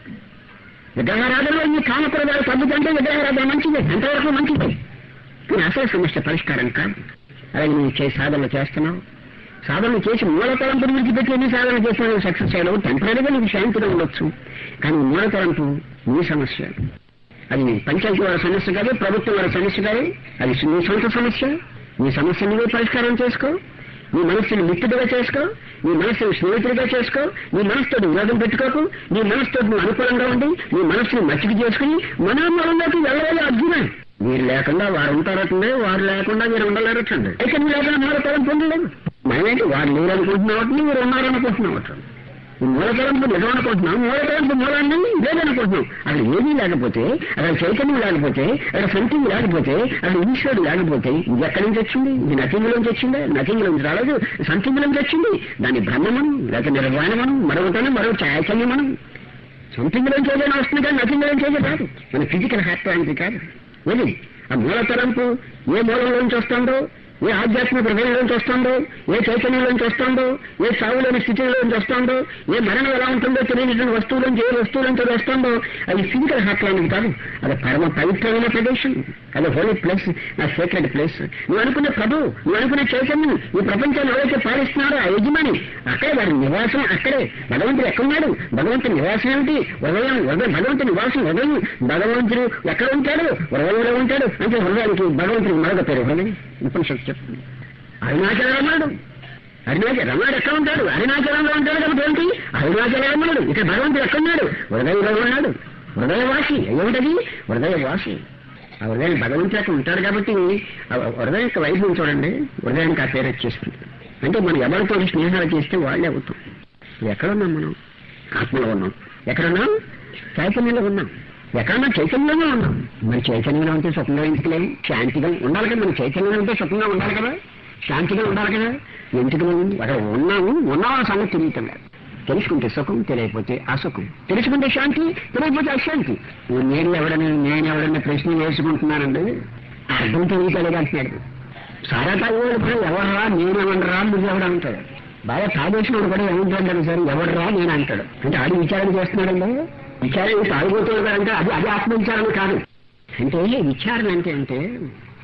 విగ్రహారాధనలో ఈ కామకురగాలు తగ్గుతుంటే విగ్రహారాధన మంచిదే ఎంతవరకు మంచిదే కానీ అసలు సమస్య పరిష్కారం కాదు అలాగే నువ్వు చే సాధనలు చేస్తున్నావు సాధనలు చేసి మూల తలంపు విడిచిపెట్టి ఎన్ని సాధనలు చేసినా నువ్వు సక్సెస్ అయ్యావు టెంపరీగా నీకు శాంతిగా ఉండొచ్చు కానీ మూల తలంపు నీ సమస్య అది పంచాయతీ వారి సమస్య కాదు ప్రభుత్వం వారి సమస్య కాదు అది నీ సొంత సమస్య నీ సమస్య నువ్వే పరిష్కారం చేసుకో నీ మనస్సుని మిత్రుడిగా చేసుకో నీ మనస్సుని స్నేహితుడిగా చేసుకో నీ మనసుతో విరోధం పెట్టుకోకు నీ మనసుతో నువ్వు అనుకూలంగా ఉండి నీ మనస్సుని మచ్చిక చేసుకుని మనోమలంలోకి వెళ్ళవాలి అర్జున వీరు లేకుండా వారు ఉంటారటండి వారు లేకుండా వీరు ఉండలేరటండి అయితే నువ్వు లేకుండా మూలతలం పొందలేదు మనమేంటి వారు లేరు అనుకుంటున్నావు మీరు ఉన్నారనుకుంటున్నావు ఈ మూలతలంపు నిజం అనుకుంటున్నాం మూలతలంపు మూలాన్ని లేదనుకుంటున్నాం అక్కడ ఏమీ లేకపోతే అక్కడ చైతన్యం లేకపోతే అక్కడ సంతింగ్ లేకపోతే అక్కడ ఈశ్వరుడు లేకపోతే ఇది ఎక్కడి నుంచి వచ్చింది ఇది నథింగ్ నుంచి వచ్చిందా నథింగ్ నుంచి రాలేదు సంతింగ్ నుంచి వచ్చింది దాని బ్రహ్మమను లేకపోతే నిర్వాణమను మరొకటను మరో చైతన్యమను సంథింగ్ నుంచి ఏదైనా వస్తుంది కానీ నథింగ్ నుంచి ఏదో కాదు మన ఫిజికల్ హార్ట్ అనేది కాదు ఏది ఆ మూల తలంపు ఏ మూలంలోంచి వస్తుందో ఏ ఆధ్యాత్మిక హృదయంలోంచి వస్తుందో ఏ చైతన్యంలోంచి వస్తుందో ఏ సాగులోని స్థితిలోంచి వస్తుందో ఏ మరణం ఎలా ఉంటుందో తెలియనటువంటి వస్తువులోంచి ఏ వస్తువులోంచి అది వస్తుందో అది ఫిజికల్ హార్ట్ లాంటిది కాదు అది పరమ పవిత్రమైన ప్రదేశం అది హోలీ ప్లేస్ నా సీక్రెట్ ప్లేస్ నువ్వు అనుకున్న ప్రభు నువ్వు అనుకున్న చైతన్యం ఈ ప్రపంచాన్ని ఎవరైతే పాలిస్తున్నాడో ఆ యజమాని అక్కడే వారి నివాసం అక్కడే భగవంతుడు ఎక్కడున్నాడు భగవంతుడి నివాసం ఏమిటి హృదయం హృదయం భగవంతుడి నివాసం హృదయం భగవంతుడు ఎక్కడ ఉంటాడు హృదయంలో ఉంటాడు అంటే హృదయానికి భగవంతుడికి మరొక పేరు హృదయం ఉపనిషత్తు చెప్తుంది అరుణాచల రమణుడు అరుణాచల రమణుడు ఎక్కడ ఉంటాడు అరుణాచలంలో ఉంటాడు కాబట్టి ఏంటి అరుణాచల రమణుడు ఇక్కడ భగవంతుడు ఎక్కడున్నాడు హృదయంలో ఉన్నాడు హృదయవాసి ఏమిటది హృదయవాసి ఆ హృదయం భగవంతుడు అక్కడ ఉంటాడు కాబట్టి ఆ హృదయం యొక్క వైభవం చూడండి హృదయానికి ఆ పేరు వచ్చేస్తుంది అంటే మనం ఎవరితో స్నేహాలు చేస్తే వాళ్ళే అవుతాం ఎక్కడున్నాం మనం ఆత్మలో ఉన్నాం ఎక్కడున్నాం చైతన్యంలో ఉన్నాం ఎక్కడన్నా చైతన్యంలో ఉన్నాం మరి చైతన్యంలో ఉంటే సుఖంగా ఎందుకు లేవు శాంతిగా ఉండాలి కదా మనం చైతన్యంలో ఉంటే సుఖంగా ఉండాలి కదా శాంతిగా ఉండాలి కదా ఎందుకు లేవు అక్కడ ఉన్నాము ఉన్నామన్న సంగతి తెలియటం లేదు తెలుసుకుంటే సుఖం తెలియకపోతే అసుఖం తెలుసుకుంటే శాంతి తెలియకపోతే అశాంతి నేను ఎవడని నేను ఎవడని ప్రశ్న వేసుకుంటున్నానండి అర్థం తెలియటలేదు అంటున్నాడు సారా తాగేవాడు కూడా ఎవడరా నేను ఎవడరా నువ్వు ఎవడ అంటాడు బాగా తాగేసినోడు కూడా ఏమంటాడు సార్ ఎవడరా నేను అంటాడు అంటే ఆడి విచారణ చేస్తున్నాడండి విచారణ తాగిపోతున్నాడు అంటే అది అది ఆత్మ విచారణ కాదు అంటే విచారణ అంటే అంటే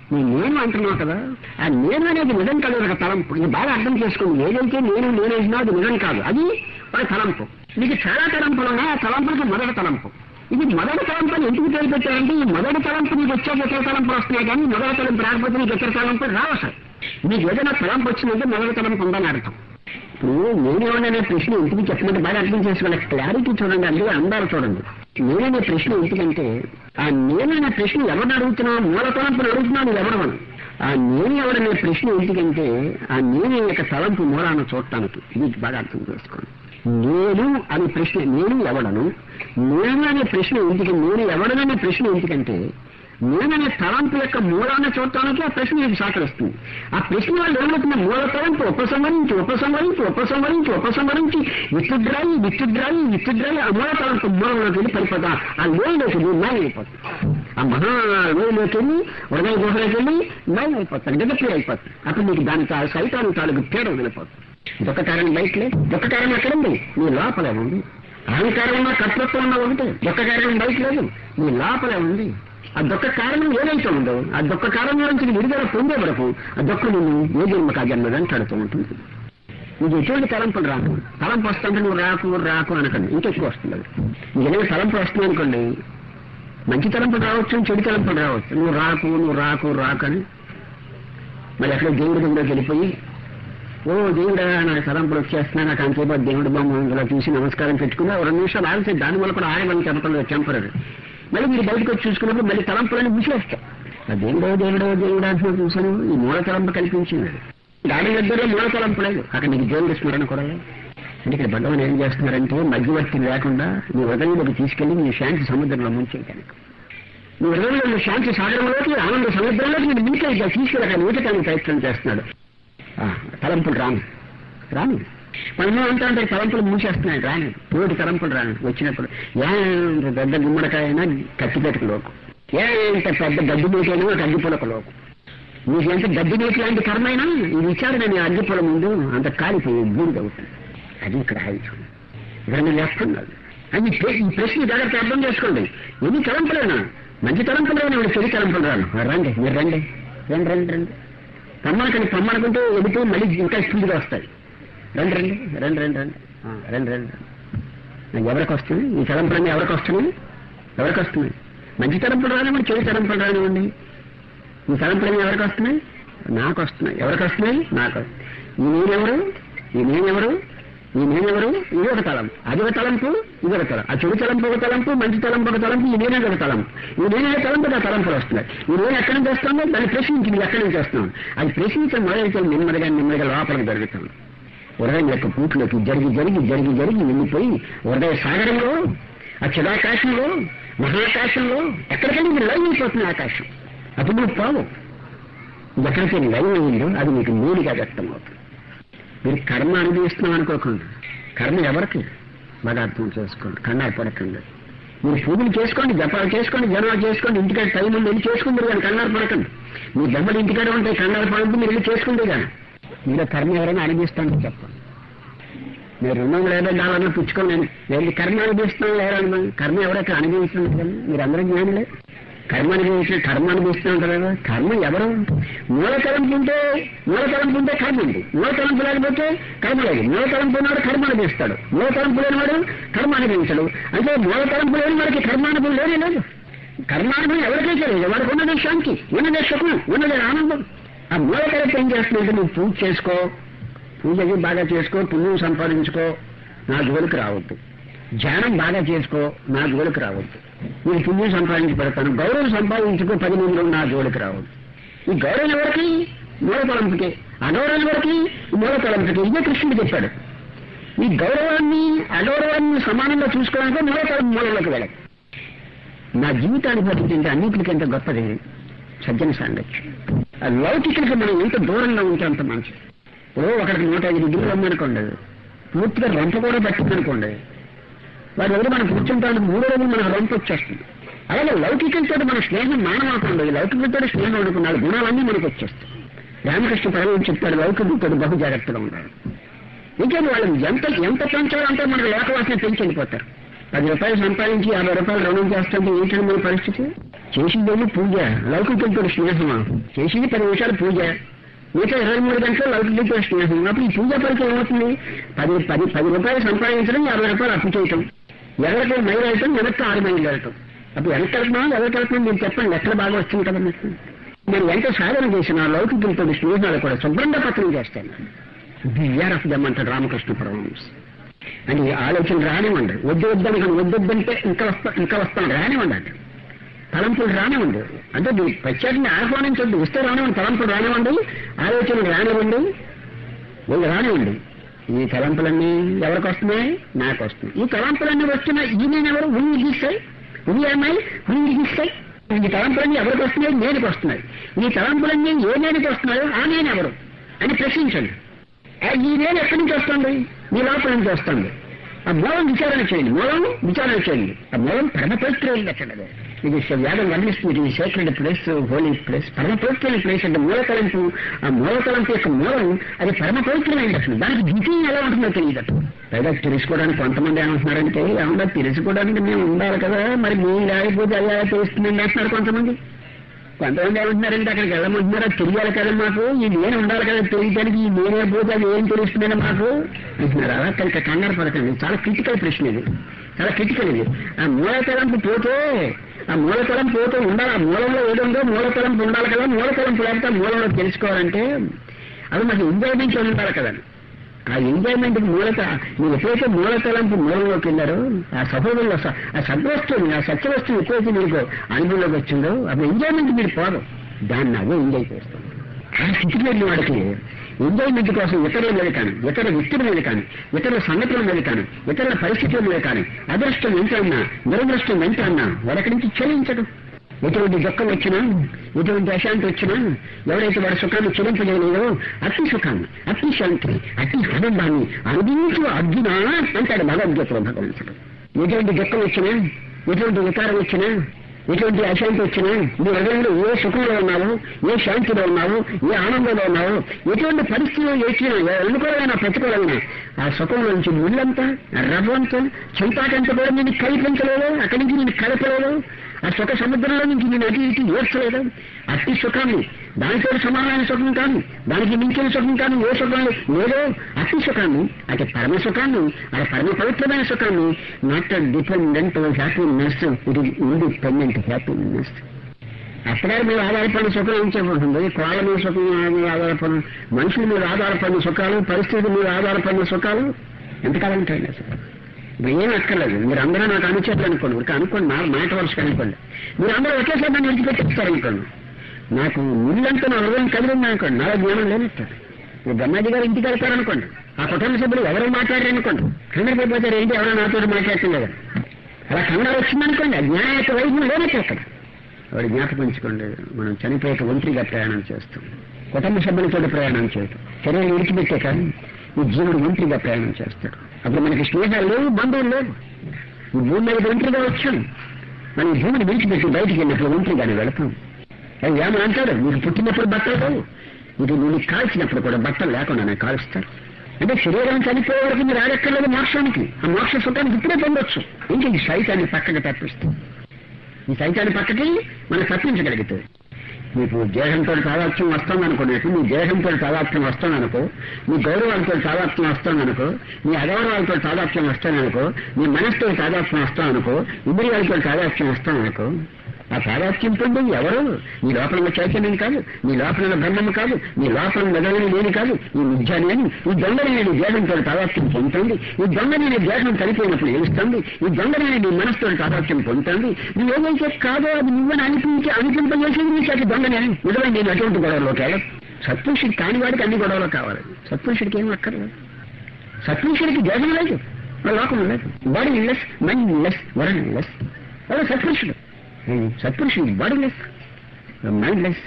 నీ నేను అంటున్నావు కదా ఆ నేను అనేది నిజం కాదు ఒక తలంపు ఇది బాగా అర్థం చేసుకోండి ఏదైతే నేను నేనేసినా అది నిజం కాదు అది ఒక తలంపు నీకు చాలా తలంపులు ఉన్నాయి ఆ తలంపులకి మొదటి తలంపు ఇది మొదటి తలంపు అని ఎందుకు పేరు పెట్టారంటే ఈ మొదటి తలంపు నీకు వచ్చాక ఇతర తలంపులు వస్తున్నాయి కానీ మొదటి తలంపు రాకపోతే నీకు ఇతర తలంపులు రావు అసలు నీకు ఏదైనా తలంపు వచ్చిందంటే మొదటి తలంపు ఉందని అర్థం ఇప్పుడు నేనేమన్నా ప్రశ్న ఎందుకు చెప్పినట్టు బాగా అర్థం చేసుకోవాలి క్లారిటీ చూడండి అందులో అందాలు చూడండి నేననే ప్రశ్న ఎందుకంటే ఆ నేననే ప్రశ్న ఎవరిని అడుగుతున్నా మూల తలంపును అడుగుతున్నాను ఎవడమని ఆ నేను ఎవడనే ప్రశ్న ఎందుకంటే ఆ నేను యొక్క తలంపు మూలాన్ని చూడటానికి ఇది బాగా అర్థం చేసుకోండి నేను అనే ప్రశ్న నేను ఎవడను నేను అనే ప్రశ్న ఎందుకు నేను ఎవడననే ప్రశ్న ఎందుకంటే నేననే తలంపు యొక్క మూలాన్ని చూడటానికి ఆ ప్రశ్న మీకు సహకరిస్తుంది ఆ ప్రశ్న వాళ్ళు ఏమవుతుంది మూల తలంపు ఉపసంహరించి ఉపసంహరించి ఉపసంహరించి ఉపసంహరించి విత్తుద్రాయి విత్తుద్రాయి విత్తుద్రాయి ఆ మూల తలంపు మూలంలోకి వెళ్ళి పడిపోతా ఆ లోయలోకి వెళ్ళి మాయం అయిపోతుంది ఆ మహా లోయలోకి వెళ్ళి హృదయ గుహలోకి వెళ్ళి మాయం అయిపోతాడు డిజపేర్ అయిపోతుంది అప్పుడు మీకు దాని తా- సైతాన్ని తాలూకు తేడా వెళ్ళిపోతుంది దుఃఖ కారణం బయటలే దుఃఖ కారణం ఎక్కడుంది నీ లోపలే ఉంది అహంకారం ఉన్న కర్తృత్వం ఉన్న ఒకటి దుఃఖ కారణం బయట లేదు నీ లోపలే ఉంది ఆ దుఃఖ కారణం ఏదైతే ఉందో ఆ దుఃఖ కారణం నుంచి నువ్వు విడుదల పొందే వరకు ఆ దుఃఖ నిన్ను ఏ జన్మకా జన్మ వెంటాడుతూ ఉంటుంది నీకు ఎటువంటి తలంపులు రాకు తలంపు వస్తుంటే నువ్వు రాకు రాకు అనకండి ఇంకెక్కువ వస్తుంది అది నీకు ఏదైనా తలంపు వస్తుంది అనుకోండి మంచి తలంపులు రావచ్చు చెడు తలంపులు రావచ్చు నువ్వు రాకు నువ్వు రాకు రాకు అని మరి అక్కడ దేవుడి దగ్గరికి వెళ్ళిపోయి ఓ దేవుడా నాకు తలంపులు వచ్చేస్తున్నా నాకు అంతేపో దేవుడి బొమ్మ ఇందులో చూసి నమస్కారం పెట్టుకుని ఒక రెండు నిమిషాలు ఆగితే దాని వల్ల కూడా ఆగమని చెప్పలేదు టెంపరీ మళ్ళీ మీరు బయటకు వచ్చి చూసుకున్నప్పుడు మళ్ళీ తలంపులని ముసిరేస్తాం ఆ దేవుడో దేవుడో దేవుడా అని చూసాను ఈ మూల తలంపు కల్పించింది దాని దగ్గర మూల తలంపు లేదు అక్కడ నీకు దేవుడి స్మరణ కూడా లేదు అంటే ఇక్కడ భగవాన్ ఏం చేస్తున్నారంటే మధ్యవర్తి లేకుండా నీ హృదయంలోకి తీసుకెళ్లి నీ శాంతి సముద్రంలో ముంచేయటానికి నీ హృదయంలో నీ శాంతి సాగరంలోకి ఆనంద సముద్రంలోకి నేను మీకే తీసుకెళ్ళి అక్కడ ఊటటానికి ప్రయత్నం చేస్తున్నాడు ఆ, తలంపులు రాను రాను మనము అంటా అంటే తలంపులు మూసేస్తున్నాయి రాను నోటి తలంపులు రాను వచ్చినప్పుడు ఎంత పెద్ద గుమ్మడికాయైనా కత్తి పెట్టుకులోకు ఎంత పెద్ద గడ్డి మీకైనా ఒక అగ్గిపులకు లోకు మీకు ఎంత గడ్డి మీకి లాంటి కర్మైనా ఈ విచారణ నీ అగ్గిపుల ముందు అంత కాలిపోయి బూడిద అవుతుంది అది ఇక్కడ ఆయుధం ఇక్కడ మీరు వేస్తున్నారు అది ప్ర- ఈ ప్రశ్న జాగ్రత్త అర్థం చేసుకోండి ఎన్ని తలంపులేనా మంచి తలంపులేనా ఇప్పుడు చెడు తలంపులు రాను రండి మీరు రండి రండి రండి రండి పమ్మనకని పమ్మనుకుంటే ఎదుటి మళ్ళీ ఇంకా స్పీడ్గా వస్తాయి రండి రండి రండి రండి రండి ఆ, రండి రండి నాకు ఎవరికి వస్తుంది ఈ తలంపులన్నీ ఎవరికి వస్తున్నాయి ఎవరికి వస్తున్నాయి మంచి తలంపులు రానివ్వండి చెడు తలంపులు రానివ్వండి ఈ తలంపులన్నీ ఎవరికి వస్తున్నాయి నాకు వస్తున్నాయి ఎవరికి వస్తున్నాయి నాకు ఈ నేనెవరు ఈ నేనెవరు ఈ నేనెవరు ఇది ఒక తలంపు అది ఒక తలంపు ఇది ఒక తలంపు ఆ చెడు తలంపు ఒక తలంపు మంచి తలంపు ఒక తలంపు ఈ నేనే ఒక తలంపు ఈ నేనే తలంపు ఆ తలంపులు వస్తున్నాయి ఈ నేను ఎక్కడి నుంచి వస్తుందో దాన్ని ప్రశ్నించి ఇది ఎక్కడి నుంచి వస్తున్నాను అది ప్రశ్నించడం మొదలైతే నెమ్మదిగా నెమ్మదిగా లోపలికి జరుగుతుంది హృదయం యొక్క పూట్లోకి జరిగి జరిగి జరిగి జరిగి వెళ్ళిపోయి హృదయ సాగరంలో ఆ చిదాకాశంలో మహాకాశంలో ఎక్కడికెళ్ళి ఇది లైవ్ అయిపోతుంది ఆకాశం అప్పుడు నువ్వు పోవు ఇది ఎక్కడికి లైవ్ అయిందో అది మీకు మూడిగా వ్యక్తం అవుతుంది మీరు కర్మ అనుభవిస్తున్నాం అనుకోకుండా కర్మ ఎవరికి బాగా అర్థం చేసుకోండి కంగారు పడకండి మీరు పూజలు చేసుకోండి జపాలు చేసుకోండి జనాలు చేసుకోండి ఇంటికాడ టైం ఉంది వెళ్ళి చేసుకుందరు కానీ కంగారు పడకండి మీ బొమ్మలు ఇంటికాడ ఉంటాయి కంగారు పడద్దు మీరు వెళ్ళి చేసుకుంటే కానీ మీలో కర్మ ఎవరైనా అనుభవిస్తానని చెప్పండి మీరు రెండు వందల యాభై డాలర్లు పుచ్చుకొని నేను వెళ్ళి కర్మ అనుభవిస్తున్నాం లేరని కర్మ ఎవరైతే అనుభవిస్తున్నారు కదా మీరు అందరూ జ్ఞానులే కర్మ అనుభవించిన కర్మ అనుభవిస్తున్నాం కదా కర్మ ఎవరు మూల తలంపు ఉంటే మూల తలంపు ఉంటే కర్మ ఉంది మూల తలంపు లేకపోతే కర్మ లేదు మూల తలంపు ఉన్నవాడు కర్మ అనుభవిస్తాడు మూల తలంపు లేనివాడు కర్మ అనుభవించడు అంటే మూల తలంపు లేని వాడికి కర్మానుభవం లేనే లేదు కర్మానుభవం ఎవరికైతే లేదు వాడికి ఉన్నదే శాంతి ఉన్నదే సుఖం ఉన్నదే ఆనందం ఆ మూల తలంపు ఏం చేస్తుందంటే నువ్వు పూజ చేసుకో పూజకి బాగా చేసుకో పుణ్యం సంపాదించుకో నా జోలికి రావద్దు ధ్యానం బాగా చేసుకో నా జోలికి రావద్దు నేను పుణ్యం సంపాదించి పెడతాను గౌరవం సంపాదించుకో పది మందిలో నా జోలికి రావద్దు ఈ గౌరవం ఎవరికి మూల తలంపుకే అగౌరవం ఎవరికి మూల తలంపుకే ఇదే కృష్ణుడు చెప్పాడు ఈ గౌరవాన్ని అగౌరవాన్ని సమానంగా చూసుకోవడానికి మూల తలం మూలలోకి వెళ్ళదు నా జీవితాన్ని బతికింటే అన్నింటికంటే గొప్పది సజ్జన సాంగత్యం ఆ లౌకికులకి మనం ఎంత దూరంగా ఉంటే అంత మంచిది ఓ ఒకరికి నూట ఐదు డిగ్రీలు ఉందనుకోండి పూర్తిగా రొంప కూడా పట్టిందనుకోండి వారి దగ్గర మనం కూర్చుంటానికి మూడో రోజులు మనకు రొంప వచ్చేస్తుంది అలాగే లౌకికులతో మన స్నేహం మానవాకుండా లౌకికులతో స్నేహం అనుకున్నాడు గుణాలన్నీ మనకు వచ్చేస్తాయి రామకృష్ణ పరమేశ్వరుడు చెప్తాడు లౌకికులతో బహు జాగ్రత్తగా ఉండాలి ఇంకేది వాళ్ళు ఎంత ఎంత పెంచాలంటే మనకు లోకవాసన పెంచి వెళ్ళిపోతారు పది రూపాయలు సంపాదించి యాభై రూపాయలు రుణం చేస్తుంటే ఏంటంటే మన పరిస్థితి చేసిందేమో పూజ లౌకికంతో స్నేహమా చేసింది పది నిమిషాలు పూజ మిగతా ఇరవై మూడు గంటలు లౌకికంతో స్నేహం అప్పుడు ఈ పూజ ఫలితం ఏమవుతుంది పది పది పది రూపాయలు సంపాదించడం యాభై రూపాయలు అప్పు చేయటం ఎవరికి మైలు వెళ్ళటం వెనక్కి ఆరు మైలు వెళ్ళటం అప్పుడు ఎంత వెళ్తున్నాం ఎవరికి వెళ్తున్నాం మీరు చెప్పండి ఎక్కడ బాగా వచ్చింది కదా మీకు నేను ఎంత సాధన చేసినా లౌకికంతో స్నేహాలు కూడా శుభ్రంగా పత్రం చేస్తాను బిఆర్ ఆఫ్ దమ్ అంటాడు రామకృష్ణ పరమహంస అని ఆలోచన రానివ్వండి వద్దు వద్దని కానీ వద్దు వద్దంటే ఇంకా వస్తా ఇంకా వస్తాను రానివ్వండి అంటే తలంపులు రానివ్వండి అంటే మీరు ప్రత్యేకంగా ఆహ్వానించొద్దు వస్తే రానివ్వండి తలంపులు రానివ్వండి ఆలోచన రానివ్వండి వీళ్ళు రానివ్వండి ఈ తలంపులన్నీ ఎవరికి వస్తున్నాయి నాకు వస్తున్నాయి ఈ తలంపులన్నీ వస్తున్నాయి ఈ నేను ఎవరు ఉన్ని గీస్తాయి ఉన్ని అమ్మాయి ఉన్ని గీస్తాయి ఈ తలంపులన్నీ ఎవరికి వస్తున్నాయి నేనుకి వస్తున్నాయి ఈ తలంపులన్నీ ఏ నేనుకి వస్తున్నాయో ఆ నేను ఎవరు అని ప్రశ్నించండి ఆ ఈ నేను ఎక్కడి నుంచి వస్తుంది మీ లోపల నుంచి వస్తుంది ఆ మూలం విచారణ చేయండి మూలం విచారణ చేయండి ఆ మూలం పరమ పవిత్రైంది అక్కడ ఇది వేదం వర్ణిస్తుంది ఇది సేక్రెడ్ ప్లేస్ హోలీ ప్లేస్ పరమ పవిత్రమైన ప్లేస్ అంటే మూలకలంపు ఆ మూలకలంపు యొక్క మూలం అది పరమ పవిత్రమైంది అసలు దానికి ద్వితీయం ఎలా ఉంటుందో తెలియదు అసలు పైగా తెలుసుకోవడానికి కొంతమంది ఏమంటున్నారంటే ఏమన్నా తెలుసుకోవడానికి మేము ఉండాలి కదా మరి మీ లేకపోతే అది ఎలా తెలుస్తుందండి అంటున్నారు కొంతమంది కొంతమంది ఏమంటున్నారంటే అక్కడికి వెళ్ళమంటున్నారా తెలియాలి కదా మాకు ఈ నేను ఉండాలి కదా తెలియడానికి ఈ నేనే పోతే అది ఏం తెలుస్తుందని మాకు అంటున్నారు అలా కనుక కంగారు పడకండి చాలా క్రిటికల్ ప్రశ్న ఇది చాలా క్రిటికల్ ఇది ఆ మూలతలంపు పోతే ఆ మూలతలం పోతే ఉండాలి ఆ మూలంలో ఏది ఉందో మూలతలంపు ఉండాలి కదా మూలతలంపు లేకపోతే ఆ మూలంలో తెలుసుకోవాలంటే అది మాకు ఎంజాయ్మెంట్ ఉండాలి కదా ఆ ఎంజాయ్మెంట్ మూలత మీరు ఎప్పుడైతే మూలతలంపు మూలంలోకి వెళ్ళారో ఆ సహోదరులో స- ఆ సద్వస్తువుని ఆ సత్యవస్తువు ఎప్పుడైతే మీకు అనుభవంలోకి వచ్చిందో అప్పుడు ఎంజాయ్మెంట్ మీరు పోదు దాన్ని అదే ఎంజాయ్ చేస్తాం ఆ స్థితికి వెళ్ళిన వాడికి ఎంజాయ్మెంట్ కోసం ఇతరుల మీద కానీ ఇతర వ్యక్తుల మీద కానీ ఇతరుల సంగతుల మీద కానీ ఇతరుల పరిస్థితుల మీద కానీ అదృష్టం ఎంత అన్నా దురదృష్టం ఎంత అన్నా వాడక్కడి నుంచి చెల్లించడం ఎటువంటి దుఃఖం వచ్చినా ఎటువంటి అశాంతి వచ్చినా ఎవరైతే వాడి సుఖాన్ని చెల్లింపజేయలేదో అతి సుఖాన్ని అతి శాంతిని అతి ఆనందాన్ని అనుభవించు అర్జున అంటాడు భగవద్గీతలో భగవంతుడు ఎటువంటి దుఃఖం వచ్చినా ఎటువంటి వికారం వచ్చినా ఎటువంటి అశాంతి వచ్చినా నీ హృదయంలో ఏ సుఖంలో ఉన్నావు ఏ శాంతిలో ఉన్నావు ఏ ఆనందంలో ఉన్నావు ఎటువంటి పరిస్థితులు వచ్చినా ఏ అనుకూలమైన ప్రతికూలమైన ఆ సుఖంలో నుంచి ముళ్ళంతా రవ్వంతా చెంపాటంతా కూడా నేను కల్పించలేదు అక్కడి నుంచి నేను కలపలేదు ఆ సుఖ సముద్రంలో నుంచి నేను అటు ఇటు ఏడ్చలేదు అట్టి సుఖాన్ని దానితో సమానమైన సుఖం కాదు దానికి మించిన సుఖం కాదు ఏ సుఖం లేదో అట్టి సుఖాన్ని అటు పరమ సుఖాన్ని ఆ పరమ పవిత్రమైన సుఖాన్ని నాట్ డిపెండెంట్ హ్యాపీనెస్ ఇది ఇండిపెండెంట్ హ్యాపీనెస్ అక్కడ మీరు ఆధారపడిన సుఖం ఏం చెప్పండి కోళ్ళ మీద సుఖం మీద ఆధారపడిన మనుషుల మీద ఆధారపడిన సుఖాలు పరిస్థితుల మీద ఆధారపడిన సుఖాలు ఎంతకాలం ఉంటాయండి అసలు ఇప్పుడు ఏం అక్కర్లేదు మీరు అందరూ నాకు అనుచరులు అనుకోండి ఒక అనుకోండి నా మాట వరుసగా అనుకోండి మీరు అందరూ ఒకేసారి నన్ను విడిచిపెట్టేస్తారు అనుకోండి నాకు ముళ్ళంతా నా హృదయం కదిలింది అనుకోండి నాలో జ్ఞానం లేనట్టు ఇప్పుడు బ్రహ్మాజీ గారు ఇంటికి వెళ్తారనుకోండి ఆ కుటుంబ సభ్యులు ఎవరు మాట్లాడారనుకోండి కంగారు పడిపోతారు ఏంటి ఎవరో నాతో మాట్లాడుతున్నారు అలా కంగారు వచ్చిందనుకోండి ఆ జ్ఞానం యొక్క వైద్యం లేనట్టు అక్కడ వాడు జ్ఞాపకం ఉంచుకోండి మనం చనిపోయాక ఒంటరిగా ప్రయాణం చేస్తాం కుటుంబ సభ్యులతో ప్రయాణం చేయటం శరీరం విడిచిపెట్టే కానీ ఈ జీవుడు ఒంటరిగా ప్రయాణం చేస్తాడు అప్పుడు మనకి స్నేహాలు లేవు బంధువులు లేవు ఈ భూమి మీద ఒంటరిగా వచ్చాం మనం ఈ భూమిని విడిచిపెట్టి బయటికి వెళ్ళినప్పుడు ఒంటరిగానే వెళతాం అది ఏమని అంటాడు మీకు పుట్టినప్పుడు బట్టలు లేవు ఇది నేను కాల్చినప్పుడు కూడా బట్టలు లేకుండానే కాలుస్తారు అంటే శరీరం చనిపోయే వరకు మీరు ఆడక్కర్లేదు మోక్షానికి ఆ మోక్ష సుఖానికి ఇప్పుడే పొందొచ్చు ఇంకా ఈ సైతాన్ని పక్కకి తప్పిస్తుంది ఈ సైతాన్ని పక్కకి మనం తప్పించగలిగితే మీకు దేహంతో తాదాత్మ్యం వస్తుందనుకోండి మీ దేహంతో తాదాత్మ్యం వస్తుందనుకో మీ గౌరవాలతో తాదాత్మ్యం వస్తుందనుకో మీ అగౌరవాలతో తాదాత్మ్యం వస్తుందనుకో మీ మనసుతో తాదాత్మ్యం వస్తామనుకో ఇంద్రియాలతో తాదాత్మ్యం వస్తామనుకో ఆ తాదాత్మ్యం పొంది ఎవరు మీ లోపల ఉన్న చైతన్యం కాదు మీ లోపల ఉన్న బ్రహ్మము కాదు మీ లోపల మెదలని లేని కాదు ఈ నిజాన్ని ఈ దొంగనేని దేహంతో తాదాత్మ్యం పొందుతుంది ఈ దొంగనేని దేహం చనిపోయినప్పుడు ఏడుస్తుంది ఈ దొంగనేని నీ మనసుతో తాదాత్మ్యం పొందుతుంది నువ్వు ఏదైతే కాదో అది నువ్వని అనిపించి అనిపింపజేసేది నీ చేతి దొంగనేని నిజమే నేను అటువంటి గొడవలోకి వెళ్ళదు సత్పురుషుడికి కాని వాడికి అన్ని గొడవలు కావాలి సత్పురుషుడికి ఏం అక్కర్లేదు సత్పురుషుడికి దేహం లేదు లోకం లేదు బాడీ లెస్ మైండ్ లెస్ వరణ లెస్ వాడు సత్పురుషుడు సత్పురుషుడు బాడీ లెస్ మైండ్ లెస్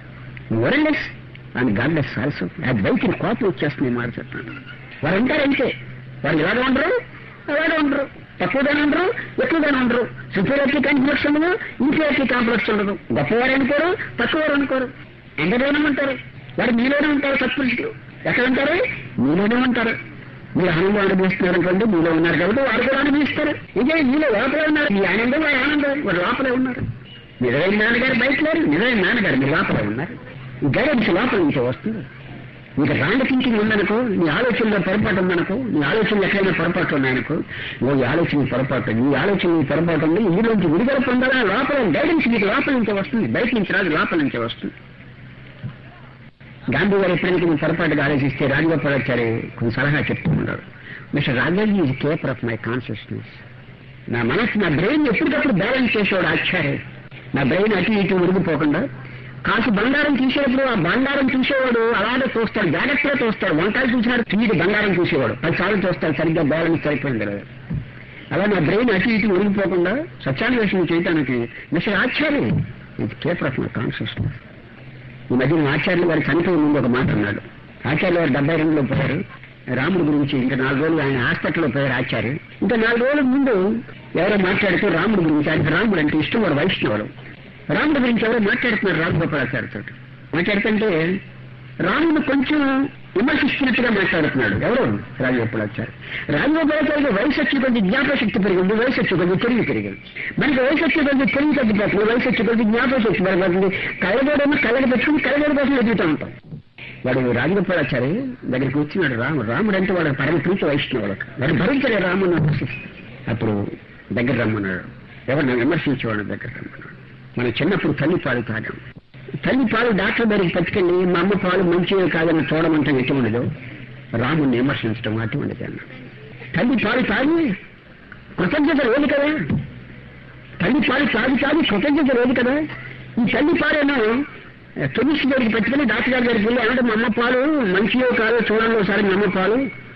వరణ less and god less also ఆ బైక్ని కోపం వచ్చేస్తుంది మాట చెప్తాను వారు ఉంటారంటే వారు ఇలాగ ఉండరు అలాగే ఉండరు తక్కువగానే ఉండరు ఎక్కువగానే ఉండరు సుపీరియారిటీ కాంప్లెక్స్ ఉండదు ఇన్ఫీరియారిటీ కాంప్లెక్స్ ఉండదు గొప్పవారు అనుకోరు తక్కువవారు అనుకోరు ఎంతలోనే ఉంటారు వారు మీలోనే ఉంటారు సత్పురుషులు ఎక్కడ ఉంటారు మీలోనే ఉంటారు మీరు ఆనందం అనుభవిస్తున్నారు అనుకోండి మీలో ఉన్నారు కాబట్టి వారు కూడా అనుభవిస్తారు ఇదే మీలో లోపలే ఉన్నారు ఈ ఆనందం వారి ఆనందం వారు లోపలే ఉన్నారు నిజమైన నాన్నగారు బయట లేరు నిజమైన నాన్నగారు మీ లోపల ఉన్నారు ఈ గైడెన్స్ లోపల నుంచి వస్తుంది ఇంకా రాంగ్ థింకింగ్ ఉందనుకో నీ ఆలోచనలో పొరపాటు ఉందనుకో నీ ఆలోచనలు ఎక్కడైనా పొరపాటు ఉన్నాయనుకో ఓ ఈ ఆలోచన పొరపాటు ఈ ఆలోచన ఈ పొరపాటు ఉంది ఇందులోంచి విడుదల పొందాలని లోపల గైడెన్స్ మీకు లోపల నుంచి వస్తుంది బయట నుంచి రాదు లోపల నుంచి వస్తుంది గాంధీ గారు ఎప్పుడైనా కొంచెం పొరపాటుగా ఆలోచిస్తే రాజగోపాలాచారి కొంచెం సలహా చెప్తూ ఉంటారు Mr Rajaji is keeper of my consciousness నా మనసు నా బ్రెయిన్ ఎప్పటికప్పుడు బ్యాలెన్స్ చేసేవాడు ఆచార్య నా బ్రెయిన్ అటు ఇటు ఉరిగిపోకుండా కాసు బంగారం తీసేటప్పుడు ఆ బంగారం చూసేవాడు అలాగే చూస్తాడు జాగ్రత్తగా చూస్తాడు వంకాయలు చూసినాడు తీయడు బంగారం చూసేవాడు పది సార్లు చూస్తాడు సరిగ్గా బ్యాలెన్స్ సరిపోయింది లేదా అలా నా బ్రెయిన్ అటు ఇటు ఉరిగిపోకుండా సత్యాన్వేషణ చేయడానికి మిస్టర్ ఆచార్య ఇది కేపర్ ఆఫ్ మై కాన్షియస్నెస్ ఈ మధ్య ఆచార్యులు వారి చనిపోయే ముందు ఒక మాట అన్నాడు ఆచార్యులు వారు డెబ్బై రెండులో పోయారు రాముడి గురించి ఇంకా నాలుగు రోజులు ఆయన హాస్పిటల్లో పోయారు ఆచార్య ఇంకా నాలుగు రోజుల ముందు ఎవరో మాట్లాడుతూ రాముడి గురించి ఆయనకు రాముడు అంటే ఇష్టం వాడు వైష్ణవుడు రాముడి గురించి ఎవరో మాట్లాడుతున్నారు రామగోపాలాచార్యతో మాట్లాడుతుంటే రాముడు కొంచెం విమర్శిస్తున్నట్టుగా మాట్లాడుతున్నాడు ఎవరు రాజగోపాలాచార్య రాజగోపాలాచార్య వయసు వచ్చి కొద్ది జ్ఞాపశక్తి పెరిగింది వయసు వచ్చి కొద్ది తెలివి పెరిగింది మనకి వయసు వచ్చి కొద్ది తెలివి తగ్గిపోతుంది వయసు వచ్చి కొద్ది జ్ఞాపశక్తి పెరిగిపోతుంది కళ్ళగోడేమో కళ్ళకి పెట్టుకుని కళ్ళగోడ కోసం ఎదుగుతూ ఉంటాం వాడు రాజగోపాలాచారి దగ్గరికి వచ్చినాడు రాముడు రాముడు అంటే వాడు పరమ ప్రీతి వైష్ణవులకు వాడు భరించలే రాముడు అప్పుడు దగ్గర రమ్మన్నాడు ఎవరు నన్ను విమర్శించేవాడు దగ్గర రమ్మన్నాడు మన చిన్నప్పుడు తల్లి పాలు తాగాం తల్లి పాలు డాక్టర్ దగ్గరికి పట్టుకెళ్ళి మా అమ్మ పాలు మంచివే కాదని చూడమంటే ఎటువంటిదో రాముడిని విమర్శించడం అటువంటిది అన్నాడు తల్లి పాలు తాగి కృతజ్ఞత లేదు కదా తల్లి పాలు తాగి తాగి కృతజ్ఞత లేదు కదా ఈ తల్లి పాలేమో కెమిస్ట్ దగ్గరికి పెట్టుకుని డాక్టర్ గారి దగ్గరికి వెళ్ళి అంటే మా అమ్మ పాలు మంచియో కాదో చూడండి ఒకసారి మా అమ్మ పాలు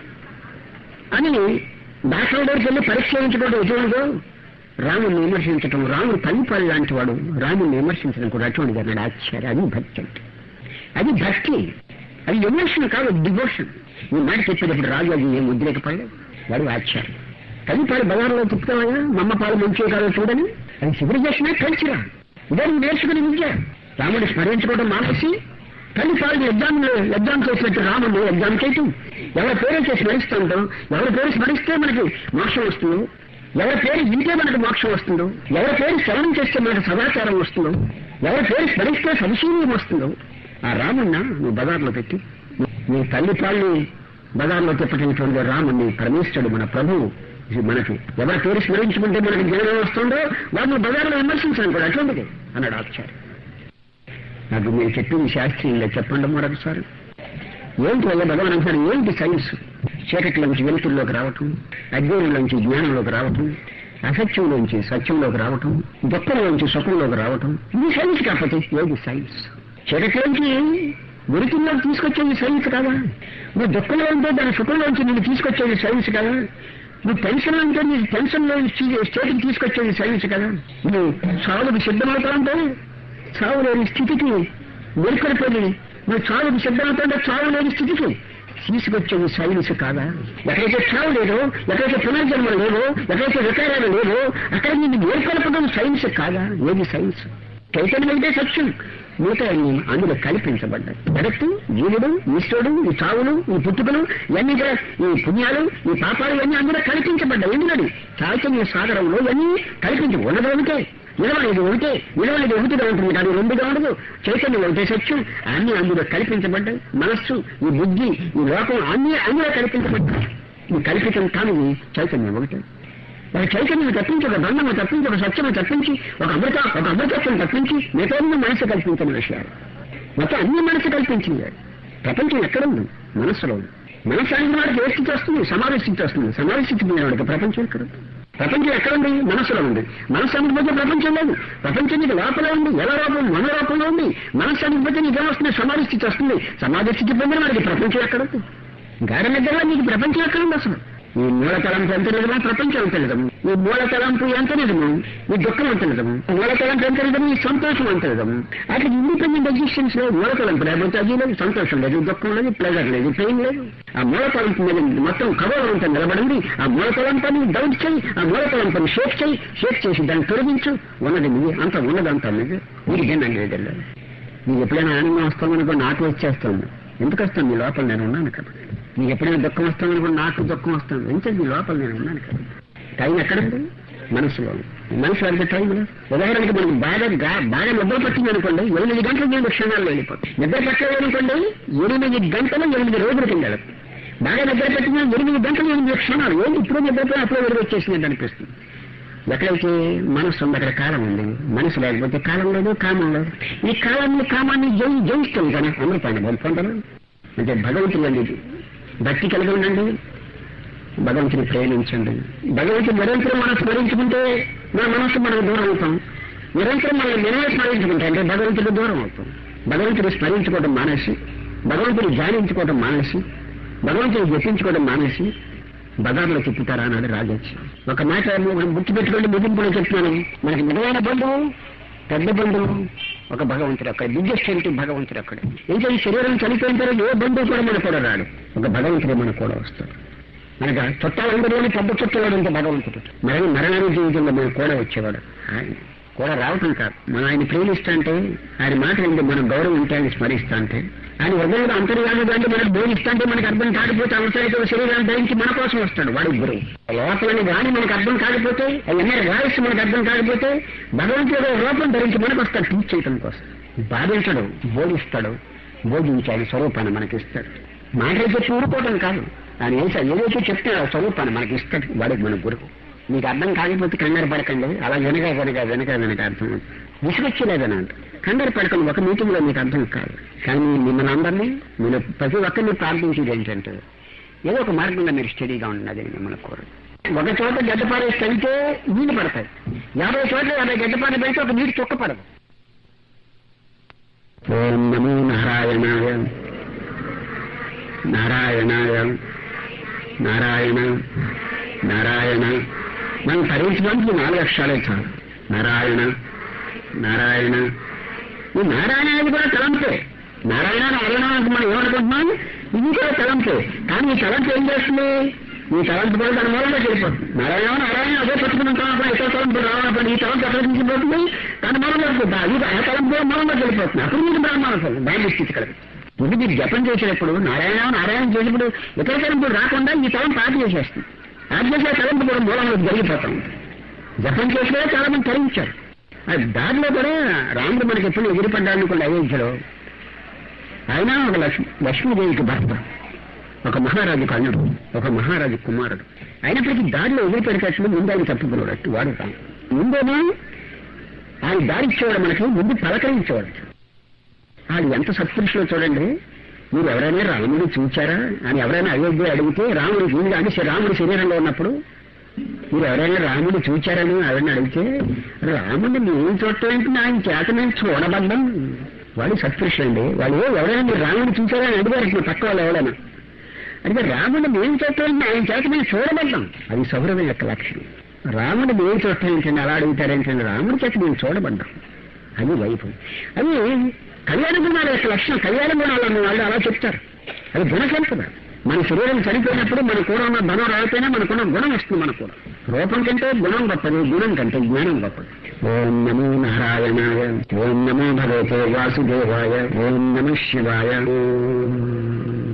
అని డాక్టర్ దగ్గరికి వెళ్ళి పరీక్ష చేయించుకోవడం ఎటువంటిదో రాముని విమర్శించటం రాముడు తల్లిపాలు లాంటి వాడు రాముని విమర్శించడం కూడా అటువంటిది అన్నాడు ఆచార్య అది భక్తి అంటే అది భక్తి అది ఎమోషన్ కాదు డివోషన్ ఈ మాట చెప్పేటప్పుడు రాజు అది ఏం ఉద్రేకపడలేదు వాడు ఆచార్య తల్లిపాలు బజార్లో తిప్పుతావా మా అమ్మ పాలు మంచిగా కాదో చూడని అది సివిలైజేషనే కల్చరా ఇదే నువ్వు నేర్చుకునే విద్య రాముడు స్మరించుకోవడం మానేసి తల్లి పాలు ఎగ్జామ్ ఎగ్జామ్ చేసినట్టు రాముడు ఎగ్జామ్ చేయటం ఎవరి పేరైతే స్మరిస్తూ ఉంటాం ఎవరి పేరు స్మరిస్తే మనకి మోక్షం వస్తుందో ఎవరి పేరు వింటే మనకు మోక్షం వస్తుందో ఎవరి పేరు శ్రవణం చేస్తే మనకు సదాచారం వస్తుందో ఎవరి పేరు స్మరిస్తే సవిశీల్యం వస్తుందో ఆ రామున్న నువ్వు బజార్లో పెట్టి నీ తల్లి పాలు బజార్లో తిప్పటినటువంటి రాముణ్ణి పరమేశ్వరుడు మన ప్రభువు ఇది మనకి ఎవరి పేరు స్మరించుకుంటే మనకి జ్ఞానం వస్తుందో వాళ్ళు బజార్లో విమర్శించడం కూడా అటువంటిది అన్నాడు ఆచార్య నాకు మీరు చెప్పింది శాస్త్రీయంగా చెప్పండి మరొకసారి ఏంటి వల్ల భగవాన్ అంటారు ఏంటి సైన్స్ చీకట్లోంచి వెలుతుల్లోకి రావటం అజ్ఞానంలోంచి జ్ఞానంలోకి రావటం అసత్యంలోంచి సత్యంలోకి రావటం దుఃఖంలోంచి సుఖంలోకి రావటం ఇది సైన్స్ కాకపోతే ఏది సైన్స్ చీకట్లోంచి వెలుతుల్లోకి తీసుకొచ్చేది సైన్స్ కాదా నువ్వు దుఃఖంలో ఉంటే దాని సుఖంలోంచి నిన్ను తీసుకొచ్చేది సైన్స్ కదా నువ్వు టెన్షన్ అంటే నీ టెన్షన్లో స్టేట్కి తీసుకొచ్చేది సైన్స్ కదా నువ్వు సాగుకు సిద్ధమవుతావంటే చావు లేని స్థితికి మేల్కొలిపోయి నువ్వు చావుకు సిద్ధమవుతుంటే చావు లేని స్థితికి తీసుకొచ్చేది సైన్స్ కాదా ఎక్కడైతే చావు లేదో ఎక్కడైతే పునర్జన్మ లేదో ఎక్కడైతే వికారాలు లేదో అక్కడ నిన్ను మేల్కొల్పడం సైన్స్ కాదా ఏది సైన్స్ చైతన్యం అయితే సత్యం మిగతా అన్ని అందులో కల్పించబడ్డాయి జగత్తు జీవుడు ఈశ్వరుడు ఈ చావులు ఈ పుట్టుకలు ఇవన్నీ కూడా ఈ పుణ్యాలు ఈ పాపాలు ఇవన్నీ అందులో కల్పించబడ్డాయి ఎందుకని చైతన్య సాగరంలో ఇవన్నీ కల్పించి ఉన్నది ఒకటే నిలవలేదు ఒకటే నిలవలేదు ఒకటిగా ఉంటుంది కానీ రెండుగా ఉండదు చైతన్యం ఒకటే సత్యం అన్ని అందులో కల్పించబడ్డాయి మనస్సు ఈ బుద్ధి ఈ లోకం అన్ని అందులో కల్పించబడ్డాయి ఈ కల్పితం కాని చైతన్యం ఒకటే ఒక చైతన్యం తప్పించి ఒక బంధము తప్పించి ఒక సత్యము తప్పించి ఒక అమృత ఒక అమృతత్వం తప్పించి మిగతా మనసు కల్పించిన విషయాలు మొత్తం అన్ని మనసు కల్పించింది ప్రపంచం ఎక్కడుంది మనస్సులో ఉంది మనస్సు అనేది వాడికి ఏ స్థితి వస్తుంది సమాధి స్థితి వస్తుంది సమాధి స్థితి వాడికి ప్రపంచం ఎక్కడ ఉంది? ప్రపంచం ఎక్కడుంది మనస్సులో ఉంది మనస్సు అనుకుపోతే ప్రపంచం లేదు ప్రపంచం నీకు లోపల ఉంది ఎలా రూపం మన రూపంలో ఉంది మనస్సు అనుకుపోతే నీకేం వస్తుంది సమాధి స్థితి వస్తుంది సమాధి స్థితి పొందిన వాడికి ప్రపంచం ఎక్కడుంది గాఢ నిద్రలో నీకు ప్రపంచం ఎక్కడుంది అసలు ఈ మూల తలంపు ఎంత నిజమో ప్రపంచం ఎంత నిజము ఈ మూల తలంపు ఎంత నిజము ఈ దుఃఖం ఎంత నిజము మూల తలంపు ఎంత నిజము ఈ సంతోషం ఎంత నిజము అట్లా ఇండిపెండెంట్ ఎగ్జిస్టెన్స్ లేదు మూల తలంపు లేకపోతే అది లేదు సంతోషం లేదు దుఃఖం లేదు ప్లెజర్ లేదు పెయిన్ లేదు ఆ మూల తలంపు మీద మొత్తం కవర్ అంతా నిలబడింది ఆ మూల తలంపని డౌట్ చేయి ఆ మూల తలంపని షేక్ చేయి షేక్ చేసి దాన్ని తొలగించు ఉన్నది నీది అంత ఉన్నదంతా నీది నీకు భిన్నం లేదు నీకు ఎప్పుడైనా ఆనందం వస్తామనుకో నాకు వచ్చేస్తుంది ఎందుకు వస్తాను నీ లోపల నేను ఉన్నాను కాబట్టి నీకు ఎప్పుడైనా దుఃఖం వస్తామనుకో నాకు దుఃఖం వస్తుంది ఎందుకంటే నీ లోపల నేను ఉన్నాను కాబట్టి టైం ఎక్కడుంది మనసులో మనసు అడిగే టైంలో ఉదాహరణకి మనకు బాగా గా- బాగా నిద్ర పట్టింది అనుకోండి ఎనిమిది గంటలు ఎనిమిది క్షణాల్లో వెళ్ళిపోతుంది నిద్ర పట్టలేదు అనుకోండి ఎనిమిది గంటలు ఎనిమిది రోజులు కింద బాగా నిద్ర పట్టింది ఎనిమిది గంటలు ఎనిమిది క్షణాలు ఏంటి ఇప్పుడు నిద్రపోయి అప్పుడే వెలుగు వచ్చేసింది అనిపిస్తుంది ఎక్కడైతే మనసు ఉంది అక్కడ కాలం ఉంది మనసు లేకపోతే కాలం లేదు కామం లేదు ఈ కాలాన్ని కామాన్ని జయి జయిస్తుంది కదా అమృతాన్ని పొందడం అంటే భగవంతుడు అండి ఇది భక్తి కలిగి ఉండండి భగవంతుని ప్రేమించండి భగవంతుడు నిరంతరం మనం స్మరించుకుంటే మన మనస్సు మనకు దూరం అవుతాం నిరంతరం మనం మనమే స్మరించుకుంటే అంటే భగవంతుడు దూరం అవుతాం భగవంతుడు స్మరించుకోవడం మానేసి భగవంతుడు ధ్యానించుకోవడం మానేసి భగవంతుడు జపించుకోవడం మానేసి బజార్లో తిప్పుతారా అన్నాడు రాజొచ్చి ఒక మాట మనం గుర్తుపెట్టుకోండి ముగింపులో చెప్తున్నాను మనకి నిజమైన బంధువు పెద్ద బంధువు ఒక భగవంతుడు అక్కడ బిగ్గెస్ట్ ఏంటి భగవంతుడు అక్కడ ఇంకా ఈ శరీరం చనిపోయిన తర్వాత ఏ బంధువు కూడా మన కూడా రాడు ఒక భగవంతుడే మన కూడా వస్తాడు మనకు చుట్టాలందరిలోని పెద్ద చుట్టాడు అంటే భగవంతుడు మరణి మరణాన్ని జీవితంలో మనం కూడా వచ్చేవాడు ఆయన కూడా రావటం కాదు మనం ఆయన ప్రేమిస్తా అంటే ఆయన మాట ఏంటి మనం గౌరవం ఉంటే ఆయన స్మరిస్తా అంటే ఆయన హృదయంలో అంతర్యాలుగా అంటే మనకు బోధిస్తా అంటే మనకు అర్థం కాకపోతే అవసరమైతే ఒక శరీరాన్ని ధరించి మన కోసం వస్తాడు వాడు గురువు లోపలని వాణి మనకు అర్థం కాకపోతే ఎన్నర వాయిస్ మనకు అర్థం కాకపోతే భగవంతుడు ఒక రూపం ధరించి మనకు వస్తాడు టీచ్ చేయటం కోసం బాధించడు బోధిస్తాడు బోధించి ఆయన స్వరూపాన్ని మనకి ఇస్తాడు మాటలు చెప్పి ఊరుకోవటం కాదు ఆయన ఏసా ఏదైతే చెప్తే ఆ స్వరూపాన్ని మనకి ఇస్తాడు వాడికి మన గురువు మీకు అర్థం కాకపోతే కంగారు పడకండి అలా వెనక వెనక వెనక వెనక అర్థం విసుగొచ్చలేదని అంట కంగారు పడకండి ఒక మీటింగ్ లో మీకు అర్థం కాదు కానీ మిమ్మల్ని అందరినీ మీరు ప్రతి ఒక్కరిని ప్రార్థించేది ఏంటంటే ఏదో ఒక మార్గంలో మీరు స్టడీగా ఉన్నది మిమ్మల్ని కోరు ఒక చోట గడ్డపారేసి తగ్గితే నీళ్లు పడతాయి యాభై చోట్ల యాభై గడ్డపార పెడితే ఒక నీరు చుక్క పడదు ఓం నమో నారాయణాయ నారాయణాయ నారాయణ నారాయణ మనం తరించడానికి నాలుగు అక్షరాలే చాలు నారాయణ నారాయణ ఈ నారాయణ అనేది కూడా తలంపే నారాయణ నారాయణ అంటే మనం ఏమనుకుంటున్నాం ఇది కూడా తలంపే కానీ ఈ తలంపు ఏం చేస్తుంది ఈ తలంపు కూడా దాని మూలంలో వెళ్ళిపోతుంది నారాయణ నారాయణ అదే పట్టుకుంటాం అప్పుడు ఇతర తలంపు రావడం ఈ తలంపు ఎక్కడ నుంచి పోతుంది దాని మూలంలో పోతుంది అది ఆ తలంపు కూడా మూలంలో వెళ్ళిపోతుంది అప్పుడు మీకు బ్రహ్మాండం బ్రాహ్మణ స్థితి కలిగి ఇది మీరు జపం చేసేటప్పుడు నారాయణ నారాయణ చేసేటప్పుడు ఇతర తలంపులు రాకుండా ఈ తలంపు ఆది చేసేస్తుంది ఆది చేసే తలంపు కూడా మూలంలో జరిగిపోతాం జపం చేసినా చాలా మంది తరించారు ఆ దారిలో కూడా రాముడు మనకి ఎప్పుడు ఎగిరిపడ్డాడు అనుకోండి అయోధ్యలో ఆయన ఒక లక్ష్మి లక్ష్మీదేవికి భర్త ఒక మహారాజు కన్నుడు ఒక మహారాజు కుమారుడు అయినప్పటికీ దారిలో ఎగిరిపెడతాడు ముందు ఆయన తప్పుకున్నాడు వాడు రాము ముందేమో ఆయన దారి ఇచ్చేవాడు మనకి ముందు పలకరించేవాడు ఆయన ఎంత సత్పురుషులో చూడండి మీరు ఎవరైనా రాముడు చూచారా అని ఎవరైనా అయోధ్య అడిగితే రాముడు వీళ్ళు అంటే రాముడు శరీరంలో ఉన్నప్పుడు మీరు ఎవరైనా రాముడు చూచారని ఎవరైనా అడిగితే రాముడిని మేము చూడటం ఏంటి ఆయన చేత మేము చూడబడ్డం వాడు సత్పురుషులండి వాళ్ళు ఎవరైనా మీరు రాముడు చూచారని అడిగారు మీ పక్క వాళ్ళు ఎవరైనా అంటే రాముడిని మేము చూడటం ఏంటి ఆయన చేత మేము చూడబడ్డాం అది సౌరవం యొక్క లక్షణం రాముడు మేము చూడటం ఏంటండి అలా అడుగుతారేంటండి రాముడి చేత మేము చూడబడ్డాం అది వైభవం అది కళ్యాణ గుణాల యొక్క లక్షణం కళ్యాణ గుణాలు అన్న వాళ్ళు అలా చెప్తారు అది గుణకల్పన మన శరీరం చనిపోయినప్పుడు మన కూడా ఉన్న ధనం రాకపోయినా మనకున్న గుణం వస్తుంది మన కూడా రూపం కంటే గుణం గొప్పది గుణం కంటే జ్ఞానం గొప్పది ఓం నమో నారాయణాయ ఓం నమో భగవతే వాసుదేవాయ ఓం నమ శివాయ ఓం